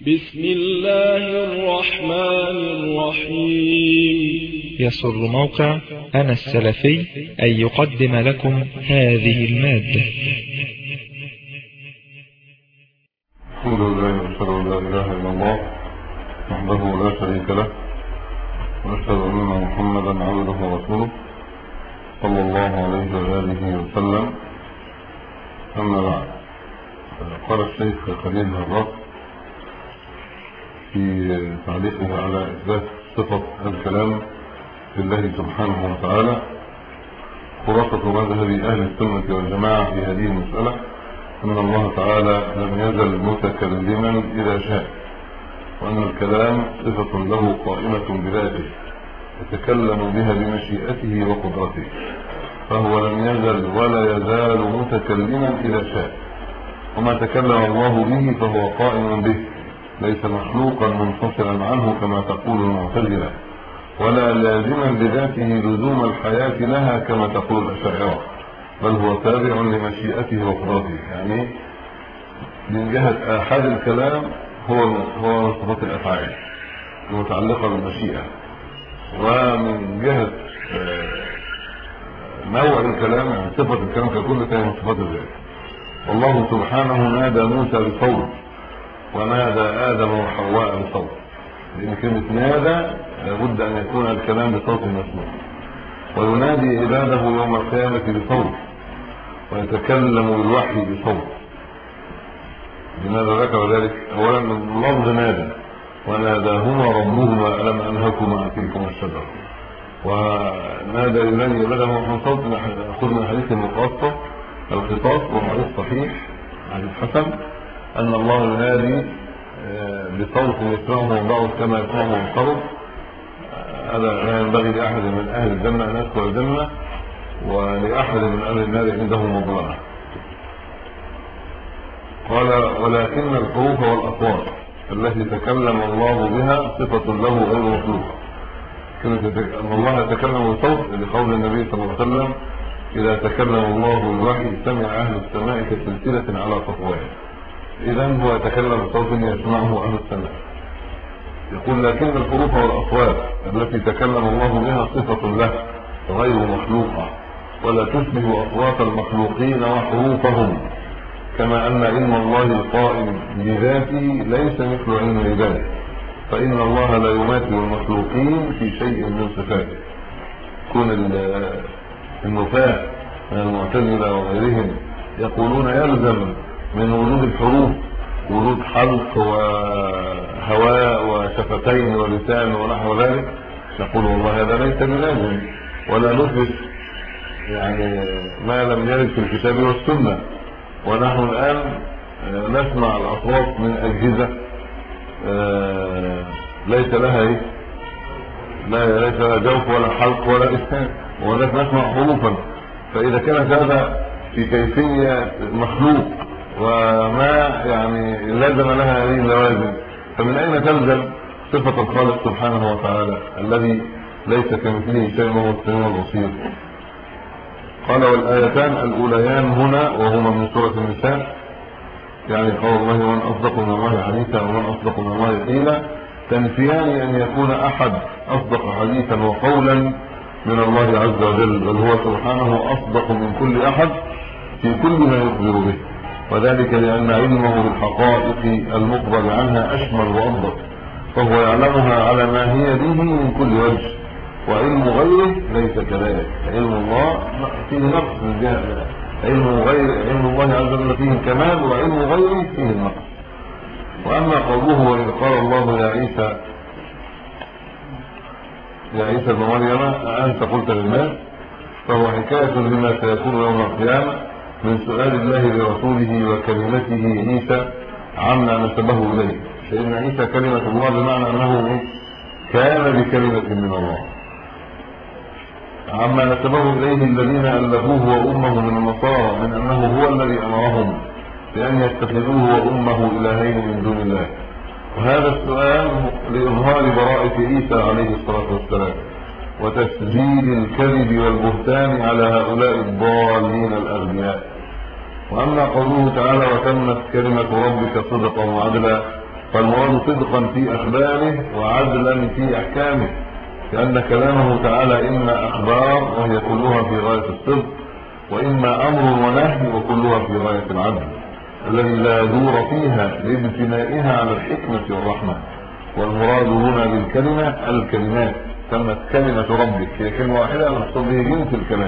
بسم الله الرحمن الرحيم يسر موقع أنا السلفي أن يقدم لكم هذه المادة الحمد لله واشهد ان لا اله الا الله وحده لا شريك له واشهد ان محمدا عبده ورسوله صلى الله عليه واله وسلم اما بعد قال الشيخ خليل هراس في تعليقه على اثبات صفه الكلام لله سبحانه وتعالى خلاصه مذهب اهل السنه والجماعه في هذه المساله أن الله تعالى لم يزل متكلما إذا شاء وأن الكلام صفة له قائمة بذاته يتكلم بها بمشيئته وقدرته فهو لم يزل ولا يزال متكلما إذا شاء وما تكلم الله به فهو قائم به ليس مخلوقا منفصلا عنه كما تقول المعتزلة ولا لازما بذاته لزوم الحياة لها كما تقول الأشاعرة بل هو تابع لمشيئته وقدرته يعني من جهة آحاد الكلام هو هو من صفات الأفعال المتعلقة بالمشيئة ومن جهة نوع الكلام يعني صفة الكلام ككل فهي من صفات الذات والله سبحانه نادى موسى بصوت ونادى آدم وحواء بصوت لأن كلمة نادى لابد أن يكون الكلام بصوت مسموع وينادي عباده يوم القيامة بصوت ويتكلم بالوحي بصوت لماذا ذكر ذلك اولا من لفظ نادى وناداهما ربهما الم انهكما عن تلكما الشجره ونادى ينادي عباده من صوت ناخذ من حديث المقاصه الخطاب وهو حديث صحيح حديث حسن ان الله ينادي بصوت يسمعه الله كما يسمعه القلب هذا لا ينبغي لاحد من اهل الجنه ان يدخل الجنه ولأحد من أهل النار عنده مضرعة قال ولكن الحروف والأصوات التي تكلم الله بها صفة له غير مخلوقة أن الله يتكلم بصوت لقول النبي صلى الله عليه وسلم إذا تكلم الله بالوحي سمع أهل السماء كسلسلة على صفوان إذا هو يتكلم بصوت يسمعه أهل السماء يقول لكن الحروف والأصوات التي تكلم الله بها صفة له غير مخلوقة ولا تشبه أصوات المخلوقين وحروفهم كما أن علم الله القائم بذاته ليس مثل علم عباده فإن الله لا يماثل المخلوقين في شيء من صفاته كون النفاة من المعتزلة وغيرهم يقولون يلزم من وجود الحروف وجود حلق وهواء وشفتين ولسان ونحو ذلك نقول والله هذا ليس بلازم ولا نثبت يعني ما لم يرد في الكتاب والسنة ونحن الآن نسمع الأصوات من أجهزة ليس لها ايه لا ليس لها جوف ولا حلق ولا إسهام ونحن نسمع حروفا فإذا كانت هذا في كيفية مخلوق وما يعني لازم لها هذه اللوازم فمن أين تلزم صفة الخالق سبحانه وتعالى الذي ليس كمثله شيء وهو السميع البصير قال والآيتان الأوليان هنا وهما من سورة النساء يعني قول الله ومن أصدق من الله حديثا ومن أصدق من الله قيلا تنفيان أن يكون أحد أصدق حديثا وقولا من الله عز وجل بل هو سبحانه أصدق من كل أحد في كل ما يخبر به وذلك لأن علمه بالحقائق المقبل عنها أشمل وأضبط فهو يعلمها على ما هي به من كل وجه وعلم غيره ليس كذلك علم الله فيه نقص من جهه علم غير علم الله عز وجل فيه الكمال وعلم غيره فيه النقص واما قوله وإذ قال الله يا عيسى يا عيسى ابن مريم أأنت قلت للناس فهو حكاية لما سيكون يوم القيامة من سؤال الله لرسوله وكلمته عيسى عما نسبه إليه فإن عيسى كلمة الله بمعنى أنه كان بكلمة من الله عما نسبه إليه الذين ألفوه وأمه من النصارى من أنه هو الذي أمرهم بأن يتخذوه وأمه إلهين من دون الله وهذا السؤال لإظهار براءة عيسى عليه الصلاة والسلام وتسجيل الكذب والبهتان على هؤلاء الضالين الأغنياء وأما قوله تعالى وتمت كلمة ربك صدقا وعدلا فالمراد صدقا في أخباره وعدلا في أحكامه لأن كلامه تعالى إما أخبار وهي كلها في غاية الصدق وإما أمر ونهي وكلها في غاية العدل الذي لا يدور فيها لابتنائها على الحكمة والرحمة والمراد هنا بالكلمة الكلمات تمت كلمة ربك هي كلمة واحدة المقصود به جنس الكلام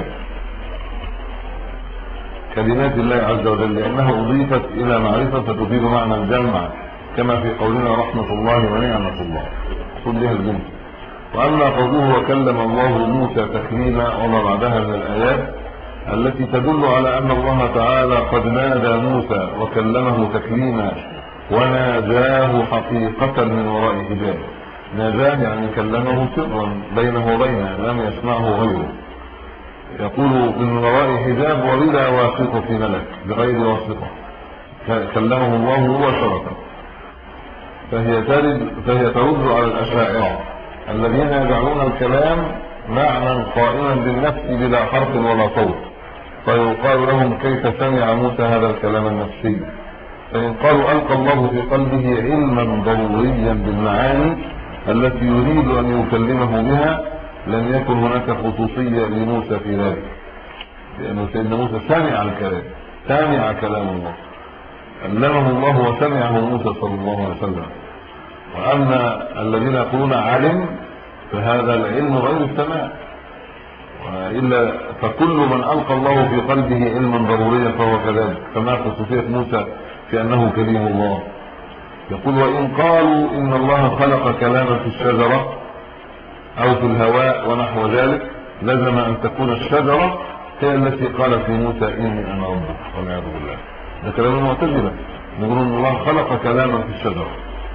كلمات الله عز وجل لأنها أضيفت إلى معرفة فتفيد معنى الجمع كما في قولنا رحمة الله ونعمة الله خذ بها الجنس وأما قوله وكلم الله موسى تكليما وما بعدها من الآيات التي تدل على أن الله تعالى قد نادى موسى وكلمه تكليما وناداه حقيقة من وراء حجاب ناداه يعني كلمه سرا بينه وبينه لم يسمعه غيره يقول من وراء حجاب وبلا واسطة ملك بغير واسطة كلمه الله مباشرة فهي ترد فهي ترد على الأشاعرة الذين يجعلون الكلام معنى قائما بالنفس بلا حرف ولا صوت فيقال لهم كيف سمع موسى هذا الكلام النفسي فإن قالوا ألقى الله في قلبه علما ضروريا بالمعاني التي يريد أن يكلمه بها لم يكن هناك خصوصية لموسى في ذلك لأنه سيدنا موسى سمع الكلام سمع كلام الله علمه الله وسمعه موسى صلى الله عليه وسلم وأما الذين يقولون علم فهذا العلم غير السماع وإلا فكل من ألقى الله في قلبه علما ضروريا فهو كذلك كما خصوصية موسى في أنه كليم الله يقول وإن قالوا إن الله خلق كلاما في الشجرة أو في الهواء ونحو ذلك لزم أن تكون الشجرة هي التي قال في موسى إني أنا ربك والعياذ بالله ده كلام المعتزلة يقولون ان الله خلق كلاما في الشجرة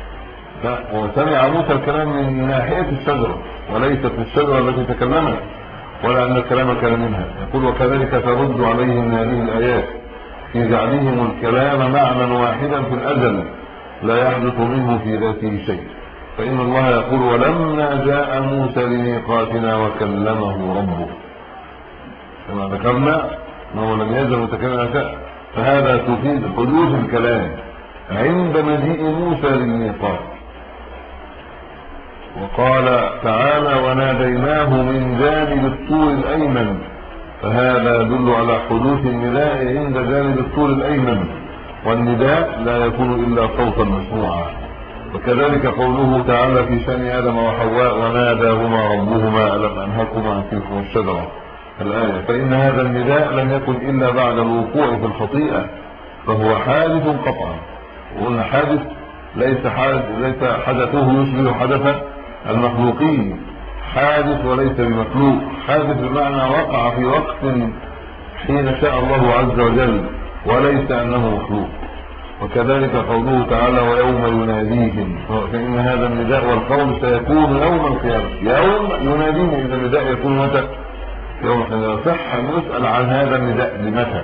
وسمع موسى الكلام من ناحية الشجرة وليست الشجرة التي تكلمت ولا أن الكلام كان منها يقول وكذلك ترد عليهم هذه الآيات في جعلهم الكلام معنى واحدا في الأزل لا يحدث منه في ذاته شيء فإن الله يقول ولما جاء موسى لميقاتنا وكلمه ربه كما ذكرنا انه لم يزل متكلما فهذا تفيد حدوث الكلام عند مجيء موسى للميقات وقال تعالى وناديناه من جانب الطور الايمن فهذا يدل على حدوث النداء عند جانب الطور الايمن والنداء لا يكون الا صوتا مسموعا وكذلك قوله تعالى في شان ادم وحواء وناداهما ربهما الم انهكما عن تلكم الشجره الايه فان هذا النداء لم يكن الا بعد الوقوع في الخطيئه فهو حادث قطعا وقلنا حادث ليس حادث ليس حدثه يشبه حدث المخلوقين حادث وليس بمخلوق حادث بمعنى وقع في وقت حين شاء الله عز وجل وليس انه مخلوق وكذلك قوله تعالى ويوم يناديهم فإن هذا النداء والقول سيكون يوم القيامة يوم يناديهم إذا النداء يكون متى يوم القيامة صح أن نسأل عن هذا النداء لمتى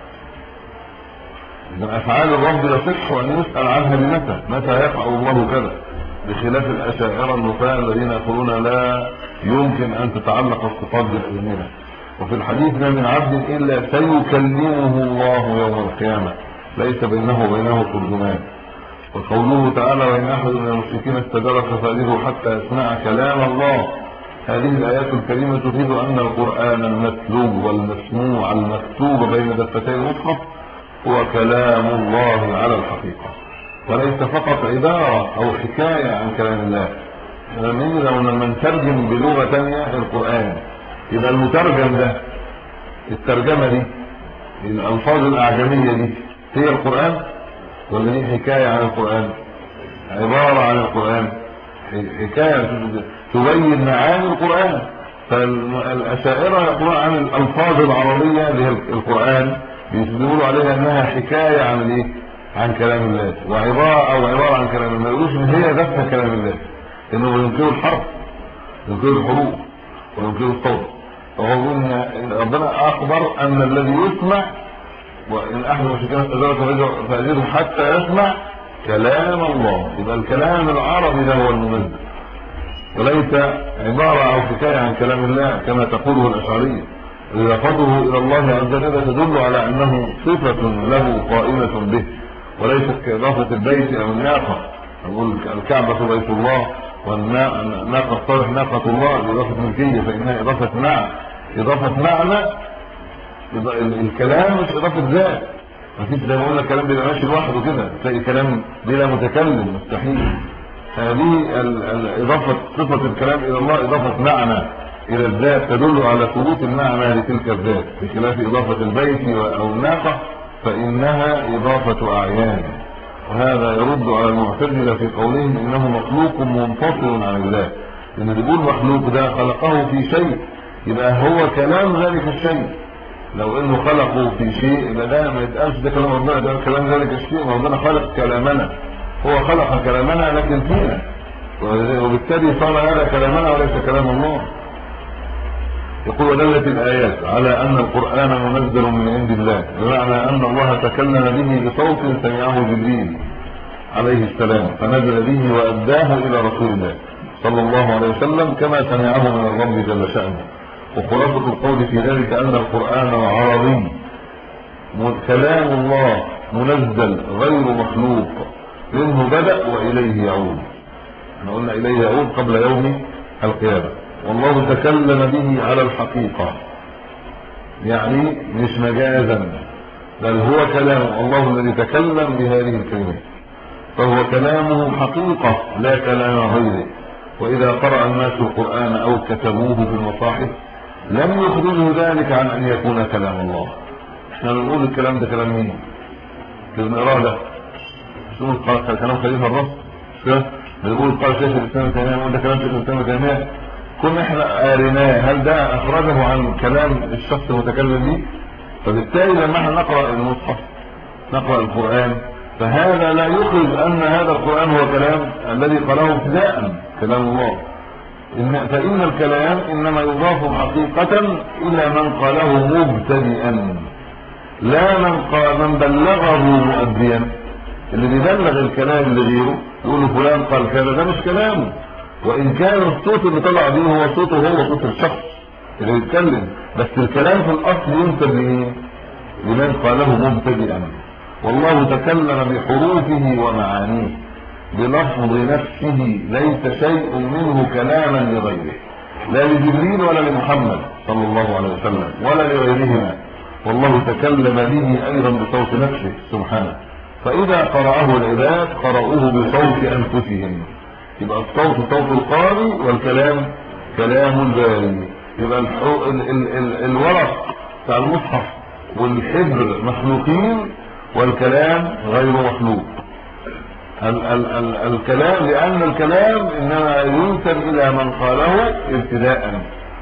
إذا أفعال الرب يصح أن يسأل عنها لمتى متى يفعل الله كذا بخلاف الأشاعرة النفاة الذين يقولون لا يمكن أن تتعلق الصفات بالأزمنة وفي الحديث ما من عبد إلا سيكلمه الله يوم القيامة ليس بينه وبينه ترجمان وقوله تعالى وإن أحد من المشركين استجرك فأجره حتى يسمع كلام الله هذه الآيات الكريمة تفيد أن القرآن المتلوب والمسموع المكتوب بين دفتي المصحف هو كلام الله على الحقيقة وليس فقط عبارة أو حكاية عن كلام الله من لو لما نترجم بلغة ثانيه القرآن يبقى المترجم ده الترجمة دي الألفاظ الأعجمية دي هي القرآن ولا دي حكاية عن القرآن عبارة عن القرآن حكاية تبين معاني القرآن فالأشاعرة يقولون عن الألفاظ العربية اللي هي القرآن بيقولوا عليها انها حكايه عن الايه عن كلام الله وعباره او عباره عن كلام الله يقولوش ان هي ذات كلام الله انه ينكروا الحرف ينكروا الحروف وينكروا الصوت وهو ان ربنا اخبر ان الذي يسمع وان احد المشركين استدرك فاجره حتى يسمع كلام الله يبقى الكلام العربي ده هو المنزل وليس عباره او حكايه عن كلام الله كما تقوله الاشعريه إضافته إلى الله عز وجل تدل على أنه صفة له قائمة به وليست كإضافة البيت أو الناقة نقول الكعبة بيت الله والناقة الصالح ناقة الله إضافة ملكية فإنها إضافة معنى إضافة معنى الكلام مش إضافة ذات مفيش زي ما قلنا الكلام بيبقى ماشي لوحده كده تلاقي كلام بلا متكلم مستحيل هذه إضافة صفة الكلام إلى الله إضافة معنى إلى الذات تدل على ثبوت المعنى لتلك الذات بخلاف إضافة البيت أو الناقة فإنها إضافة أعيان وهذا يرد على المعتزلة في قولهم إنه مخلوق منفصل عن الله لأن اللي بيقول مخلوق ده خلقه في شيء يبقى هو كلام ذلك الشيء لو انه خلقه في شيء يبقى ده ما يتقالش ده كلام ربنا ده كلام ذلك الشيء ربنا خلق كلامنا هو خلق كلامنا لكن فينا وبالتالي صار هذا كلامنا وليس كلام الله يقول ودلت الآيات على أن القرآن منزل من عند الله بمعنى أن الله تكلم به بصوت سمعه جبريل عليه السلام فنزل به وأداه إلى رسول الله صلى الله عليه وسلم كما سمعه من الرب جل شأنه وخلاصة القول في ذلك أن القرآن عربي كلام الله منزل غير مخلوق منه بدأ وإليه يعود احنا قلنا إليه يعود قبل يوم القيامة والله تكلم به على الحقيقة يعني مش مجازا بل هو كلام الله الذي تكلم بهذه الكلمات فهو كلامه حقيقة لا كلام غيره وإذا قرأ الناس القرآن أو كتبوه في المصاحف لم يخرجه ذلك عن أن يكون كلام الله احنا بنقول الكلام ده كلام مين بنقراه ده شنو كلام خليفه الرب بنقول قال شيخ الاسلام تيميه ده كلام شيخ الاسلام تيميه كنا احنا قاريناه هل ده اخرجه عن كلام الشخص المتكلم به فبالتالي لما احنا نقرا المصحف نقرا القران فهذا لا يخرج ان هذا القران هو كلام الذي قاله ابتداء كلام الله إن فإن الكلام إنما يضاف حقيقة إلى من قاله مبتدئا لا من قال من بلغه مؤديا اللي بيبلغ الكلام لغيره يقول فلان قال كذا ده مش كلامه وإن كان الصوت اللي طلع به هو صوته هو صوت الشخص اللي بيتكلم بس الكلام في الأصل ينسب لمين؟ لمن قاله مبتدئا والله تكلم بحروفه ومعانيه بلفظ نفسه ليس شيء منه كلاما لغيره لا لجبريل ولا لمحمد صلى الله عليه وسلم ولا لغيرهما والله تكلم به ايضا بصوت نفسه سبحانه فاذا قرأه العباد قرأوه بصوت انفسهم يبقى الصوت صوت القارئ والكلام كلام الباري يبقى ال ال ال الورق بتاع المصحف والحبر مخلوقين والكلام غير مخلوق ال ال ال الكلام لأن الكلام إنما ينسب إلى من قاله ابتداء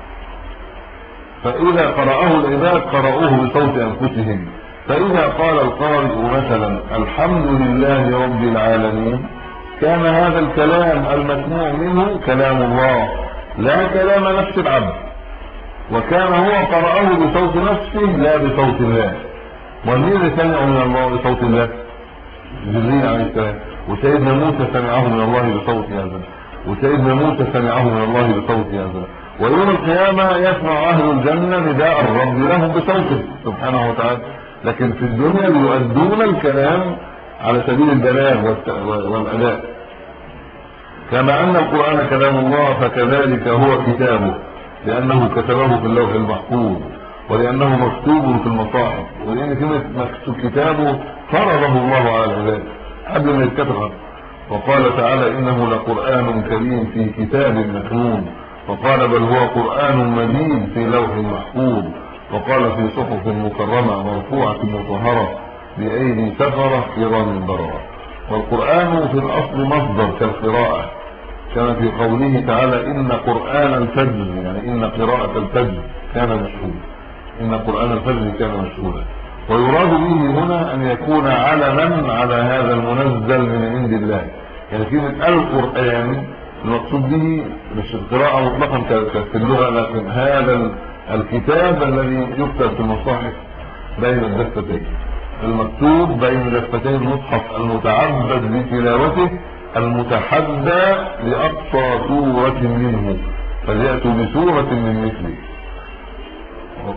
فإذا قرأه العباد قرأوه بصوت أنفسهم فإذا قال القارئ مثلا الحمد لله رب العالمين كان هذا الكلام المسموع منه كلام الله لا كلام نفس العبد وكان هو قرأه بصوت نفسه لا بصوت الله والذي سمع من الله بصوت الله جبريل عليه السلام وسيدنا موسى سمعه من الله بصوت هذا وسيدنا موسى سمعه من الله بصوت هذا ويوم القيامة يسمع أهل الجنة نداء الرب لهم بصوته سبحانه وتعالى لكن في الدنيا يؤدون الكلام على سبيل البلاغ والأداء كما أن القرآن كلام الله فكذلك هو كتابه لأنه كتبه في اللوح المحفوظ ولأنه مكتوب في المصاحف ولأن كلمة مكتوب كتابه فرضه الله على العباد قبل ما يتكتب وقال تعالى إنه لقرآن كريم في كتاب مكنون وقال بل هو قرآن مجيد في لوح محفوظ وقال في صحف مكرمة مرفوعة مطهرة بأيدي سفرة كرام بررة والقرآن في الأصل مصدر كالقراءة كما في قوله تعالى إن قرآن الفجر يعني إن قراءة الفجر كان مشهودا إن قرآن الفجر كان مشهودا ويراد به هنا أن يكون علما على هذا المنزل من عند الله يعني كلمة القرآن المقصود به مش القراءة مطلقا في اللغة لكن هذا الكتاب الذي يكتب في المصاحف بين الدفتين المكتوب بين دفتي المصحف المتعبد بتلاوته المتحدى لأقصى سورة منه فليأتوا بسورة من مثله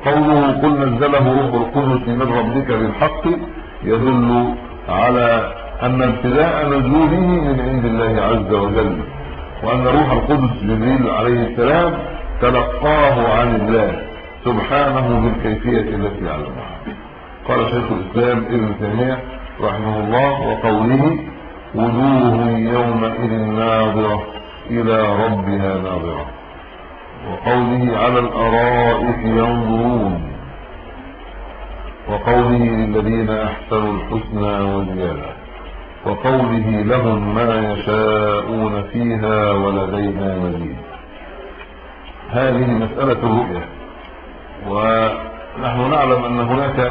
وقوله قل نزله روح القدس من ربك بالحق يدل على أن ابتداء نزوله من عند الله عز وجل وأن روح القدس جبريل عليه السلام تلقاه عن الله سبحانه بالكيفية التي يعلمها قال شيخ الإسلام ابن تيمية رحمه الله وقوله وجوه يومئذ ناظرة إلى ربها ناظرة وقوله على الأرائك ينظرون وقوله للذين أحسنوا الحسنى وزيادة وقوله لهم ما يشاءون فيها ولدينا مزيد هذه مسألة الرؤية ونحن نعلم أن هناك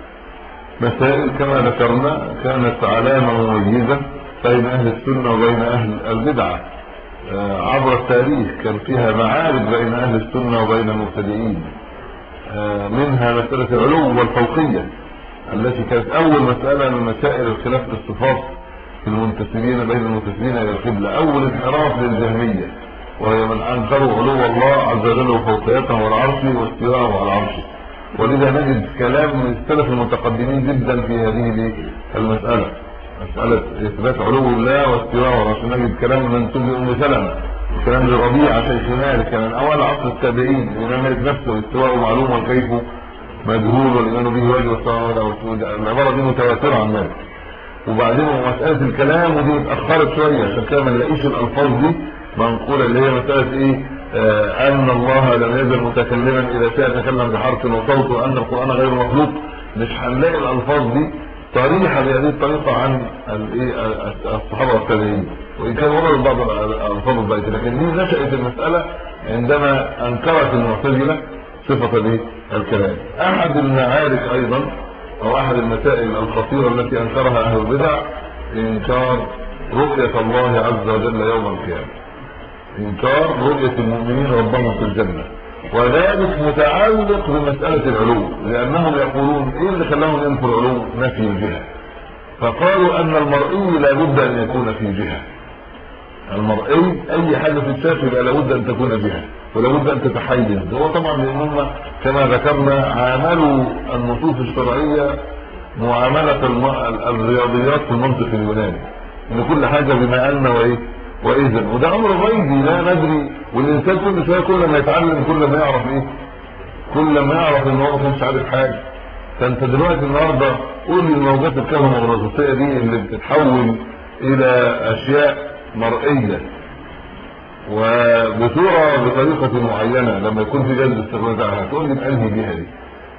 مسائل كما ذكرنا كانت علامة مميزة بين أهل السنة وبين أهل البدعة آه، عبر التاريخ كان فيها معارك بين أهل السنة وبين المبتدئين آه، منها مسألة العلو والفوقية التي كانت أول مسألة من مسائل الخلاف في الصفات في المنتسبين بين المنتسبين إلى القبلة أول انحراف للجهمية وهي من أنكروا علو الله عز وجل وفوقيته والعرش واستواءه على عرشه ولذا نجد كلام من السلف المتقدمين جدا في هذه المسألة مسألة إثبات علو الله واستواءه والعرش نجد كلام من تبي أم سلمة كلام لربيعة شيخ مالك من أول عصر التابعين الإمام مالك نفسه استواءه معلوم والكيف مجهول والإيمان به واجب والسلام العبارة دي متواترة عن مالك وبعدين مسألة الكلام ودي اتأخرت شوية عشان كده ما نلاقيش الألفاظ دي منقولة اللي هي مسألة إيه آه أن الله لم يزل متكلما إذا شاء تكلم بحرف وصوت وأن القرآن غير مخلوق مش هنلاقي الألفاظ دي صريحة بهذه الطريقة عن الايه الصحابة والتابعين وإن كان ورد بعض الألفاظ البيت لكن دي نشأت المسألة عندما أنكرت المعتزلة صفة الايه الكلام أحد المعارك أيضا أو أحد المسائل الخطيرة التي أنكرها أهل البدع إنكار رؤية الله عز وجل يوم القيامة إنكار رؤية المؤمنين ربهم في الجنة وذلك متعلق بمسألة العلو لأنهم يقولون إيه اللي خلاهم ينفوا العلو نفي الجهة فقالوا أن المرئي لابد أن يكون في جهة المرئي أي حاجة في الشاف يبقى لابد أن تكون جهة ولابد أن تتحيز هو طبعا لأنهم كما ذكرنا عاملوا النصوص الشرعية معاملة الرياضيات في المنطق اليوناني ان كل حاجة بما أن وإيه وإذن وده أمر غيبي لا ندري والإنسان كل شوية كل ما يتعلم كل ما يعرف إيه كل ما يعرف إن هو مش عارف حاجة فأنت دلوقتي النهاردة قول لي الموجات الكهرومغناطيسية دي اللي بتتحول إلى أشياء مرئية وبصورة بطريقة معينة لما يكون في جلد استغلال بتاعها تقول لي بأنهي بيها دي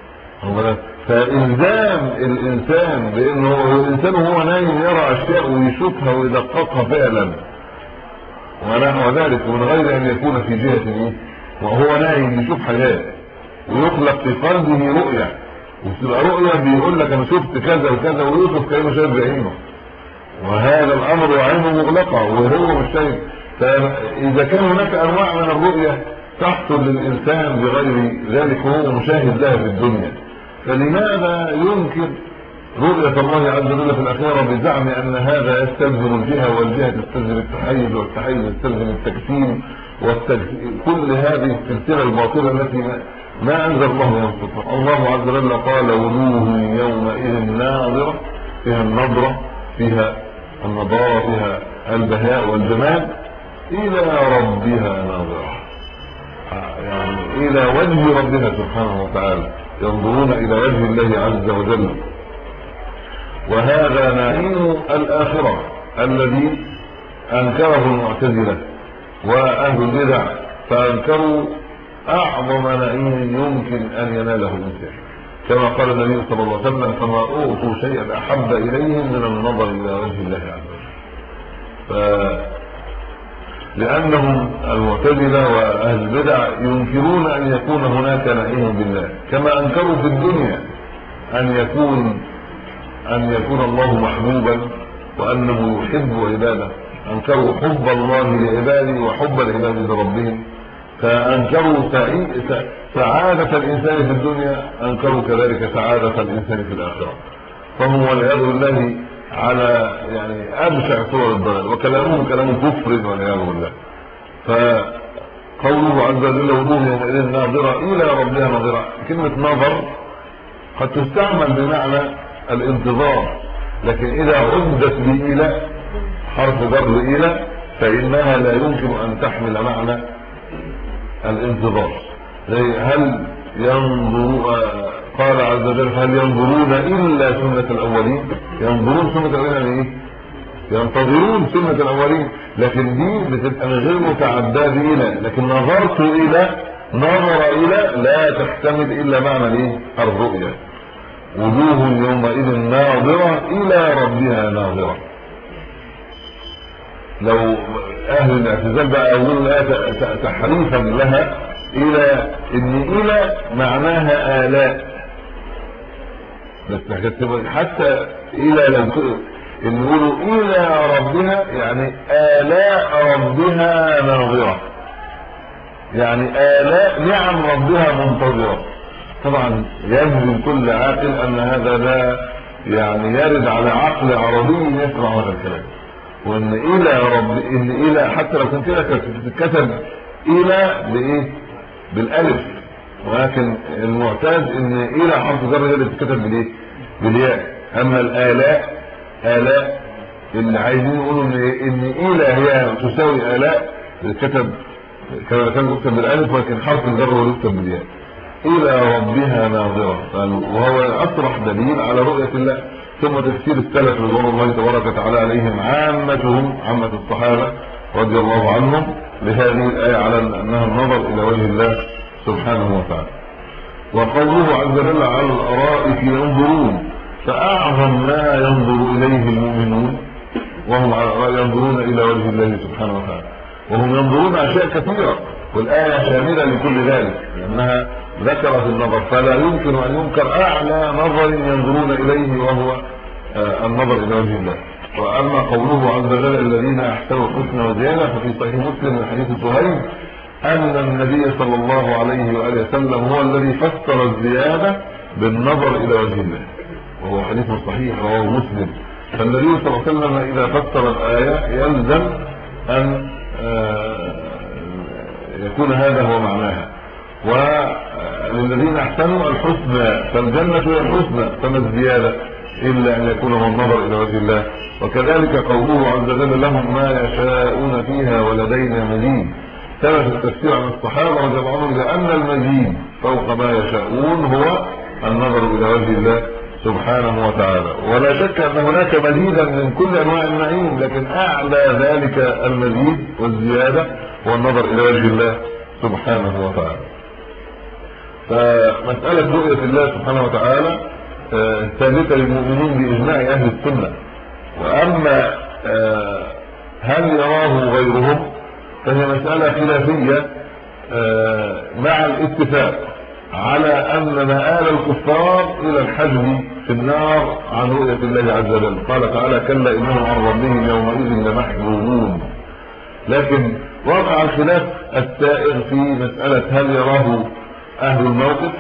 فإلزام الإنسان بأنه هو الإنسان وهو نايم يرى أشياء ويشوفها ويدققها فعلا ونحو ذلك ومن غير أن يكون في جهة إيه وهو نايم يشوف حاجات ويخلق في قلبه رؤية وتبقى رؤية بيقول لك أنا شفت كذا وكذا ويوصف كأنه شايف بعينه وهذا الأمر وعينه مغلقة وهو مش شايف فإذا كان هناك أنواع من الرؤية تحصل للإنسان بغير ذلك وهو مشاهد لها في الدنيا فلماذا ينكر رؤية الله عز وجل في الأخيرة بزعم أن هذا يستلزم الجهة والجهة تستلزم التحيز والتحيز يستلزم التكسيم والتكسيم كل هذه السلسلة الباطلة التي ما أنزل الله ينصفها الله عز وجل قال وجوه يومئذ ناظرة فيها النظرة فيها النضارة فيها البهاء والجمال إلى ربها ناظرة يعني إلى وجه ربها سبحانه وتعالى ينظرون إلى وجه الله عز وجل وهذا نعيم الآخرة الذي أنكره المعتزلة وأهل البدع فأنكروا أعظم نعيم يمكن أن يناله الإنسان كما قال النبي صلى الله عليه وسلم فما أوتوا شيئا أحب إليهم من النظر إلى وجه الله عز وجل ف... لأنهم المعتزلة وأهل البدع ينكرون أن يكون هناك نعيم بالله كما أنكروا في الدنيا أن يكون أن يكون الله محبوبا وأنه يحب عباده أنكروا حب الله لعباده وحب العباد لربهم فأنكروا سعادة الإنسان في الدنيا أنكروا كذلك سعادة الإنسان في الآخرة فهم والعياذ بالله على يعني أبشع صور الضلال وكلامهم كلام كفر والعياذ بالله فقوله عز وجل وجوه يومئذ ناظرة إلى ربها ناظرة كلمة نظر قد تستعمل بمعنى الانتظار لكن اذا عدت بإلى حرف جر إلى فإنها لا يمكن أن تحمل معنى الانتظار زي هل ينظر قال عز وجل هل ينظرون إلا سنة الأولين ينظرون سنة الأولين يعني إيه ينتظرون سنة الأولين لكن دي بتبقى من غير متعداه بإلى لكن نظرت إلى نظر إلى لا تحتمل إلا معنى الإيه الرؤية وجوه يومئذ ناظرة إلى ربها ناظرة لو اهل الاعتزال بقى اقول تحريفا لها الى ان الى معناها الاء بس حتى الى لو ان يقولوا الى ربها يعني الاء ربها ناظره يعني الاء نعم ربها منتظره طبعا يجزم كل عاقل ان هذا لا يعني يرد على عقل عربي يسمع هذا الكلام وان الى رب ان الى حتى لو كان كده كتب الى بايه بالالف ولكن المعتاد ان الى حرف جر هي اللي بتتكتب بالايه بالياء اما الالاء الاء اللي عايزين يقولوا ان ان الى هي تساوي الاء كتب كما كان يكتب بالالف ولكن حرف الجر هو يكتب بالياء الى ربها ناظره وهو اصرح دليل على رؤيه الله ثم تفسير السلف رضوان الله تبارك وتعالى عليهم عامتهم عامة الصحابة رضي الله عنهم لهذه الآية على أنها النظر إلى وجه الله سبحانه وتعالى وقوله عز وجل على الأرائك ينظرون فأعظم ما ينظر إليه المؤمنون وهم على الأرائك ينظرون إلى وجه الله سبحانه وتعالى وهم ينظرون أشياء كثيرة والآية شاملة لكل ذلك لأنها ذكرت النظر فلا يمكن أن ينكر أعلى نظر ينظرون إليه وهو آه، النظر إلى وجه الله وأما قوله عز وجل الذين أحسنوا الحسنى وزيادة ففي صحيح مسلم من حديث سهيل أن النبي صلى الله عليه وآله وسلم هو الذي فسر الزيادة بالنظر إلى وجه الله وهو حديث صحيح رواه مسلم فالنبي صلى الله عليه وسلم إذا فسر الآية يلزم أن آه، يكون هذا هو معناها وللذين احسنوا الحسنى فالجنة هي الحسنى فما الزيادة إلا أن يكون من النظر إلى وجه الله وكذلك قوله عز وجل لهم ما يشاءون فيها ولدينا مزيد ثبت التفسير عن الصحابة رضي الله عنهم لأن المزيد فوق ما يشاءون هو النظر إلى وجه الله سبحانه وتعالى ولا شك أن هناك مزيدا من كل أنواع النعيم لكن أعلى ذلك المزيد والزيادة هو النظر إلى وجه الله سبحانه وتعالى فمسألة رؤية الله سبحانه وتعالى آه، ثابتة للمؤمنين بإجماع أهل السنة وأما آه، هل يراه غيرهم فهي مسألة خلافية آه، مع الاتفاق على أن مآل الكفار إلى الحجب في النار عن رؤية الله عز وجل قال تعالى كلا إنهم عن ربهم يومئذ لمحجوبون لكن وقع الخلاف السائغ في مسألة هل يراه اهل الموقف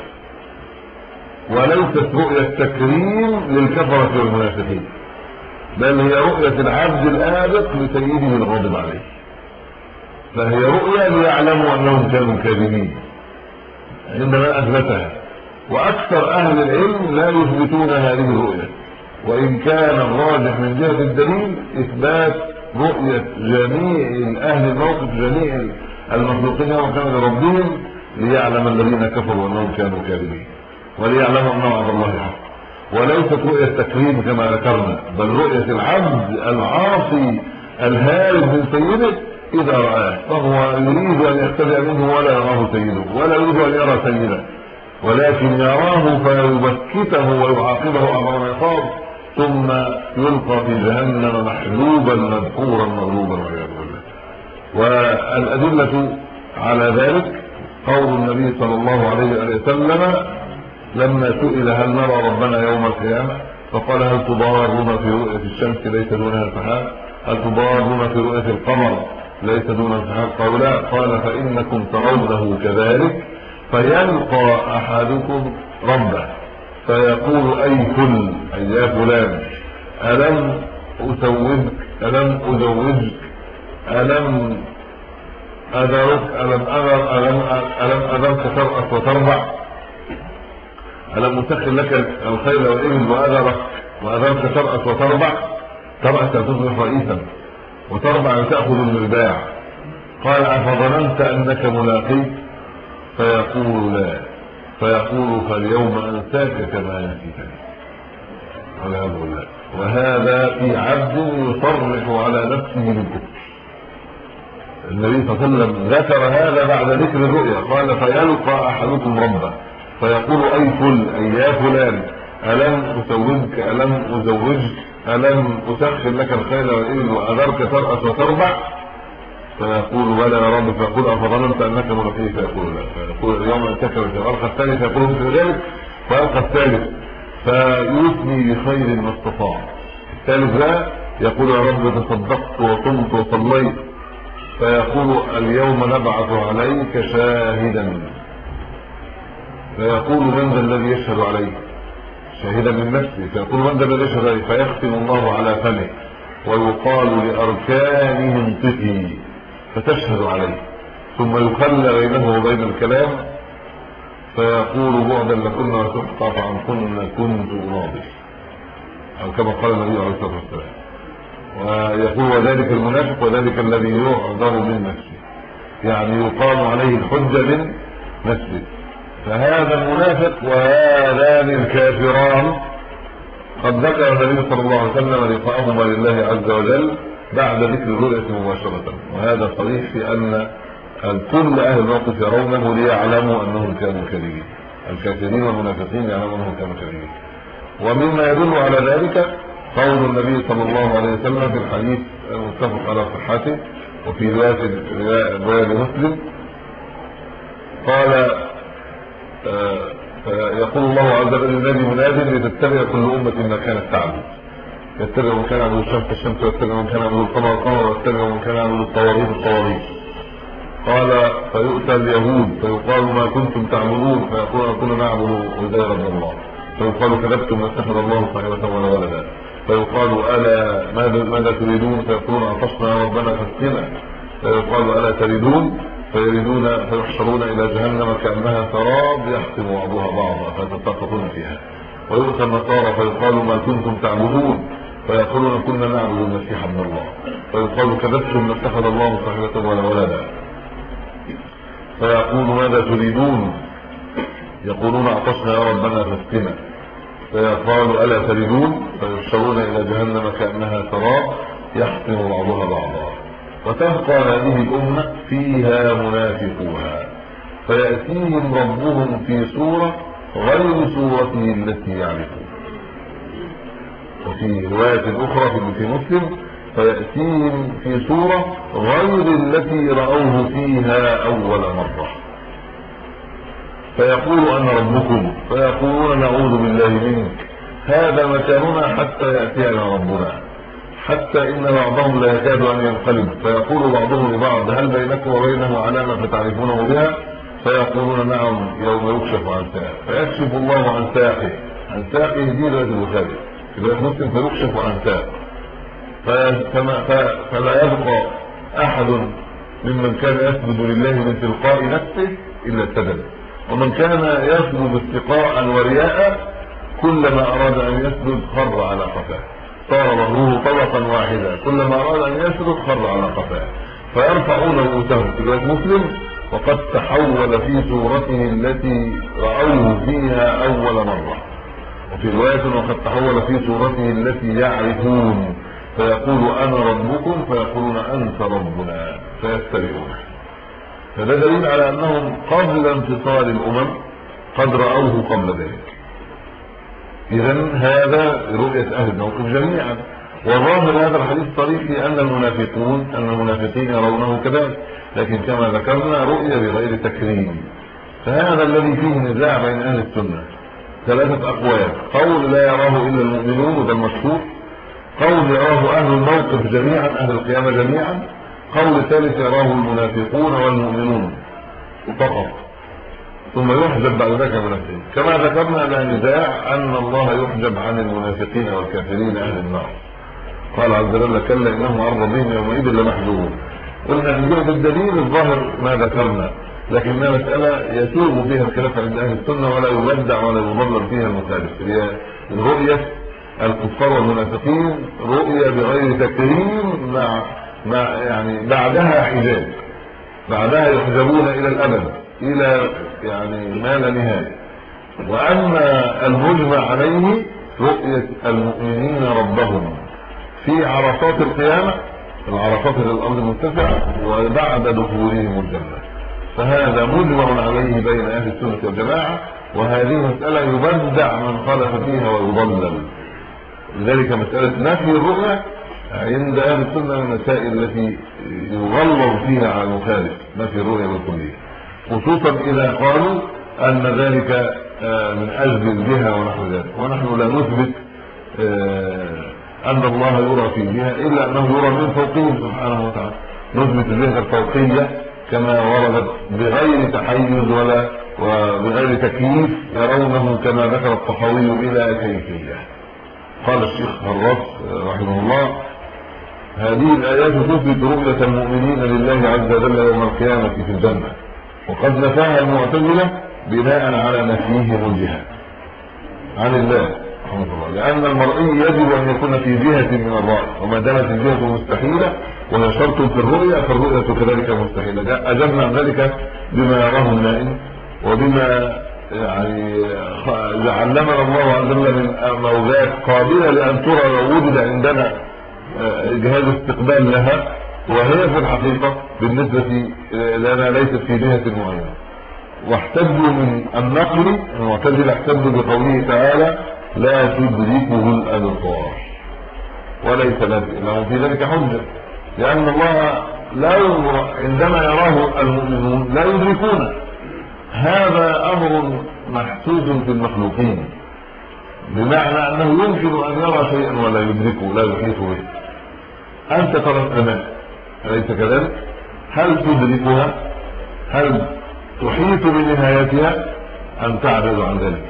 وليست رؤية تكريم للكفرة والمنافقين بل هي رؤية العبد الآبق لسيده الغاضب عليه فهي رؤية ليعلموا أنهم كانوا كاذبين عندما أثبتها وأكثر أهل العلم لا يثبتون هذه الرؤية وإن كان الراجح من جهة الدليل إثبات رؤية جميع أهل الموقف جميع المخلوقين يوم كانوا لربهم ليعلم الذين كفروا انهم كانوا كاذبين وليعلموا ان وعد الله حق وليست رؤيه تكريم كما ذكرنا بل رؤيه العبد العاصي الهارب من سيده اذا رآه فهو يريد ان يختبئ منه ولا يراه سيده ولا يريد ان يرى سيده ولكن يراه فيبكته ويعاقبه امر العقاب ثم يلقى في جهنم محلوبا مدحورا مغلوبا والعياذ بالله والادله على ذلك قول النبي صلى الله عليه وسلم لما سئل هل نرى ربنا يوم القيامة فقال هل تضارون في رؤية الشمس ليس دونها الفحال هل تضارون في رؤية القمر ليس دون الفحال قالوا لا قال فإنكم ترونه كذلك فيلقى أحدكم ربه فيقول أي كل أي يا فلان ألم أزوجك ألم أزوجك ألم أذرك ألم أذر ألم ألم أذرك ترأس وتربع ألم أسخر لك الخيل والإبل وأذرك وأذنك ترأس وتربع ترأس تصبح رئيسا وتربع تأخذ المرباع قال أفظننت أنك ملاقيك فيقول لا فيقول فاليوم أنساك كما نسيتني والعياذ بالله وهذا في عبد يصرح على نفسه بالكفر النبي صلى الله عليه وسلم ذكر هذا بعد ذكر الرؤيا قال فيلقى احدكم ربه فيقول اي فل اي يا فلان الم ازوجك الم ازوجك الم اسخر لك الخيل والابل واذرك تراس وتربع فيقول بلى يا رب فيقول افظننت انك ملقيه فيقول لا فيقول اليوم انتك والارقى الثاني فيقول مثل ذلك فيلقى الثالث فيثني بخير ما استطاع الثالث ذا يقول يا رب تصدقت وصمت وصليت فيقول اليوم نبعث عليك شاهدا فيقول من ذا الذي يشهد عليك شاهدا من نفسه فيقول من ذا الذي يشهد عليك فيختم الله على فمه ويقال لأركانه انطقي فتشهد عليه ثم يخلى بينه وبين الكلام فيقول بعدا لكنا وتحقق عن كنا كنت أناضل أو كما قال النبي عليه الصلاة والسلام ويقول وذلك المنافق وذلك الذي يعذر من نفسه يعني يقام عليه الحجة من نفسه فهذا المنافق وهذان الكافران قد ذكر النبي صلى الله عليه وسلم لقاءهما لله عز وجل بعد ذكر الرؤية مباشرة وهذا صريح في أن كل أهل الموقف يرونه ليعلموا أنهم كانوا كاذبين الكافرين والمنافقين يعلمون أنهم كانوا كاذبين ومما يدل على ذلك قول النبي صلى الله عليه وسلم في الحديث المتفق على صحته وفي روايه روايه مسلم قال آه، يقول الله عز وجل للنبي مناد لتتبع كل امه ما كانت تعبد يتبع من كان عبد الشمس الشمس ويتبع من كان عبد القمر القمر ويتبع من كان عبد الطواريخ الطواريخ قال فيؤتى اليهود فيقال ما كنتم تعبدون فيقولون كنا نعبد عزير بن الله فيقال كذبتم ما اتخذ الله صاحبه ولا ولدا فيقال الا ماذا ماذا تريدون فيقولون عطشنا ربنا فاسقنا فيقال الا تريدون فيريدون فيحشرون الى جهنم كانها سراب يحسب بعضها بعضا فتتساقطون فيها ويؤتى النصارى فيقال ما كنتم تعبدون فيقولون كنا نعبد المسيح ابن الله فيقال كذبتم ما اتخذ الله صاحبه ولا ولدا فيقول ماذا تريدون يقولون عطشنا يا ربنا فاسقنا فيقال الا تريدون فيحشرون الى جهنم كانها سراب يحطم بعضها بعضا وتبقى هذه الامه فيها منافقوها فياتيهم ربهم في صوره غير صورته التي يعرفون وفي روايه اخرى في مسلم فياتيهم في صوره غير التي راوه فيها اول مره فيقول انا ربكم فيقولون نعوذ بالله منك هذا مكاننا حتى ياتينا ربنا حتى ان بعضهم لا يكاد ان ينقلب فيقول بعضهم لبعض هل بينكم وبينه علامه تعرفونه بها فيقولون نعم يوم يكشف عن ساق فيكشف الله عن ساقه عن ساقه دي روايه البخاري في روايه مسلم فيكشف عن ساق فلا يبقى احد ممن كان يسجد لله من تلقاء نفسه الا سجد ومن كان يسجد استقاء ورياء كلما اراد ان يسجد خر على قفاه صار ظهره طبقا واحدا كلما اراد ان يسجد خر على قفاه فيرفعون رؤوسهم في روايه مسلم وقد تحول في صورته التي راوه فيها اول مره وفي روايه وقد تحول في صورته التي يعرفون فيقول انا ربكم فيقولون انت ربنا فيسترئون فده دليل على انهم قبل انتصار الامم قد راوه قبل ذلك اذا هذا رؤيه اهل الموقف جميعا وظاهر هذا الحديث صريح في ان المنافقون ان المنافقين يرونه كذلك لكن كما ذكرنا رؤيه بغير تكريم فهذا الذي فيه نزاع بين اهل السنه ثلاثه اقوال قول لا يراه الا المؤمنون وده المشهور قول يراه اهل الموقف جميعا اهل القيامه جميعا قول ثالث يراه المنافقون والمؤمنون فقط ثم يحجب بعد ذلك المنافقين كما ذكرنا لا نزاع ان الله يحجب عن المنافقين والكافرين اهل النار قال عز وجل كلا انهم عن ربهم يومئذ لمحجوبون قلنا من جهه الدليل الظاهر ما ذكرنا لكنها مساله يسوغ فيها الخلاف عند اهل السنه ولا يبدع ولا يضلل فيها المخالف هي الرؤيه الكفار والمنافقين رؤيا بغير تكريم مع مع يعني بعدها حجاب بعدها يحجبون الى الابد الى يعني ما لا نهايه واما المجمع عليه رؤيه المؤمنين ربهم في عرفات القيامه العرفات الى الارض المرتفعه وبعد دخولهم الجنه فهذا مجمع عليه بين اهل السنه والجماعه وهذه مساله يبدع من خالف فيها ويضلل لذلك مساله نفي الرؤيه عند اهل السنه من المسائل التي يغلظ فيها على المخالف نفي الرؤيه بالكليه خصوصا اذا قالوا ان ذلك آه، من اجل الجهه ونحو ذلك ونحن لا نثبت آه، ان الله يرى في الجهه الا انه يرى من فوقه سبحانه وتعالى نثبت الجهه الفوقيه كما وردت بغير تحيز ولا وبغير تكييف يرونه كما ذكر الطحاوي بلا كيفيه قال الشيخ هراس رحمه الله هذه الايات تثبت رؤيه المؤمنين لله عز وجل يوم القيامه في الجنه وقد نفاها المعتزله بناء على نفيهم الجهه عن الله رحمه الله لان المرئي يجب ان يكون في جهه من الراي وما دامت الجهه مستحيله وهي شرط في الرؤيه فالرؤيه كذلك مستحيله اجبنا عن ذلك بما يراه النائم وبما يعني علمنا الله عز وجل من موجات قابله لان ترى لو وجد عندنا جهاز استقبال لها وهي في الحقيقه بالنسبه لنا ليست في جهه معينه واحتجوا من النقل المعتزله احتجوا بقوله تعالى لا تدركه الابصار وليس له في ذلك حجه لان الله لا عندما يراه المؤمنون لا يدركونه هذا امر محسوس في المخلوقين بمعنى انه يمكن ان يرى شيئا ولا يدركه لا يحيط به انت ترى السماء اليس كذلك هل تدركها هل تحيط بنهايتها ام تعرض عن ذلك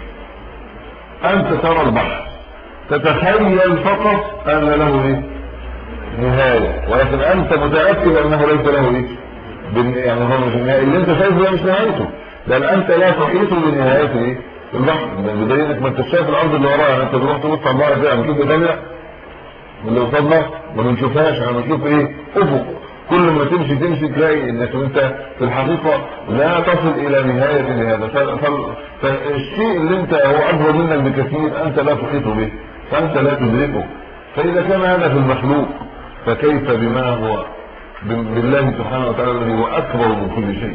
انت ترى البحر تتخيل فقط ان له ايه نهايه ولكن انت متاكد انه ليس له ايه يعني هو مش النهايه اللي انت شايفه ده مش نهايته بل انت لا تحيط بنهايته ايه البحر بدليل انك ما انت شايف الارض اللي وراها يعني انت تروح تبص على البحر كده بتشوف ثانيه اللي قصادنا ما بنشوفهاش احنا بنشوف ايه افق كل ما تمشي تمشي تلاقي انك انت في الحقيقه لا تصل الى نهايه لهذا فالشيء اللي انت هو اكبر منك بكثير انت لا تحيط به فانت لا تدركه فاذا كان هذا في المخلوق فكيف بما هو بالله سبحانه وتعالى الذي هو اكبر من كل شيء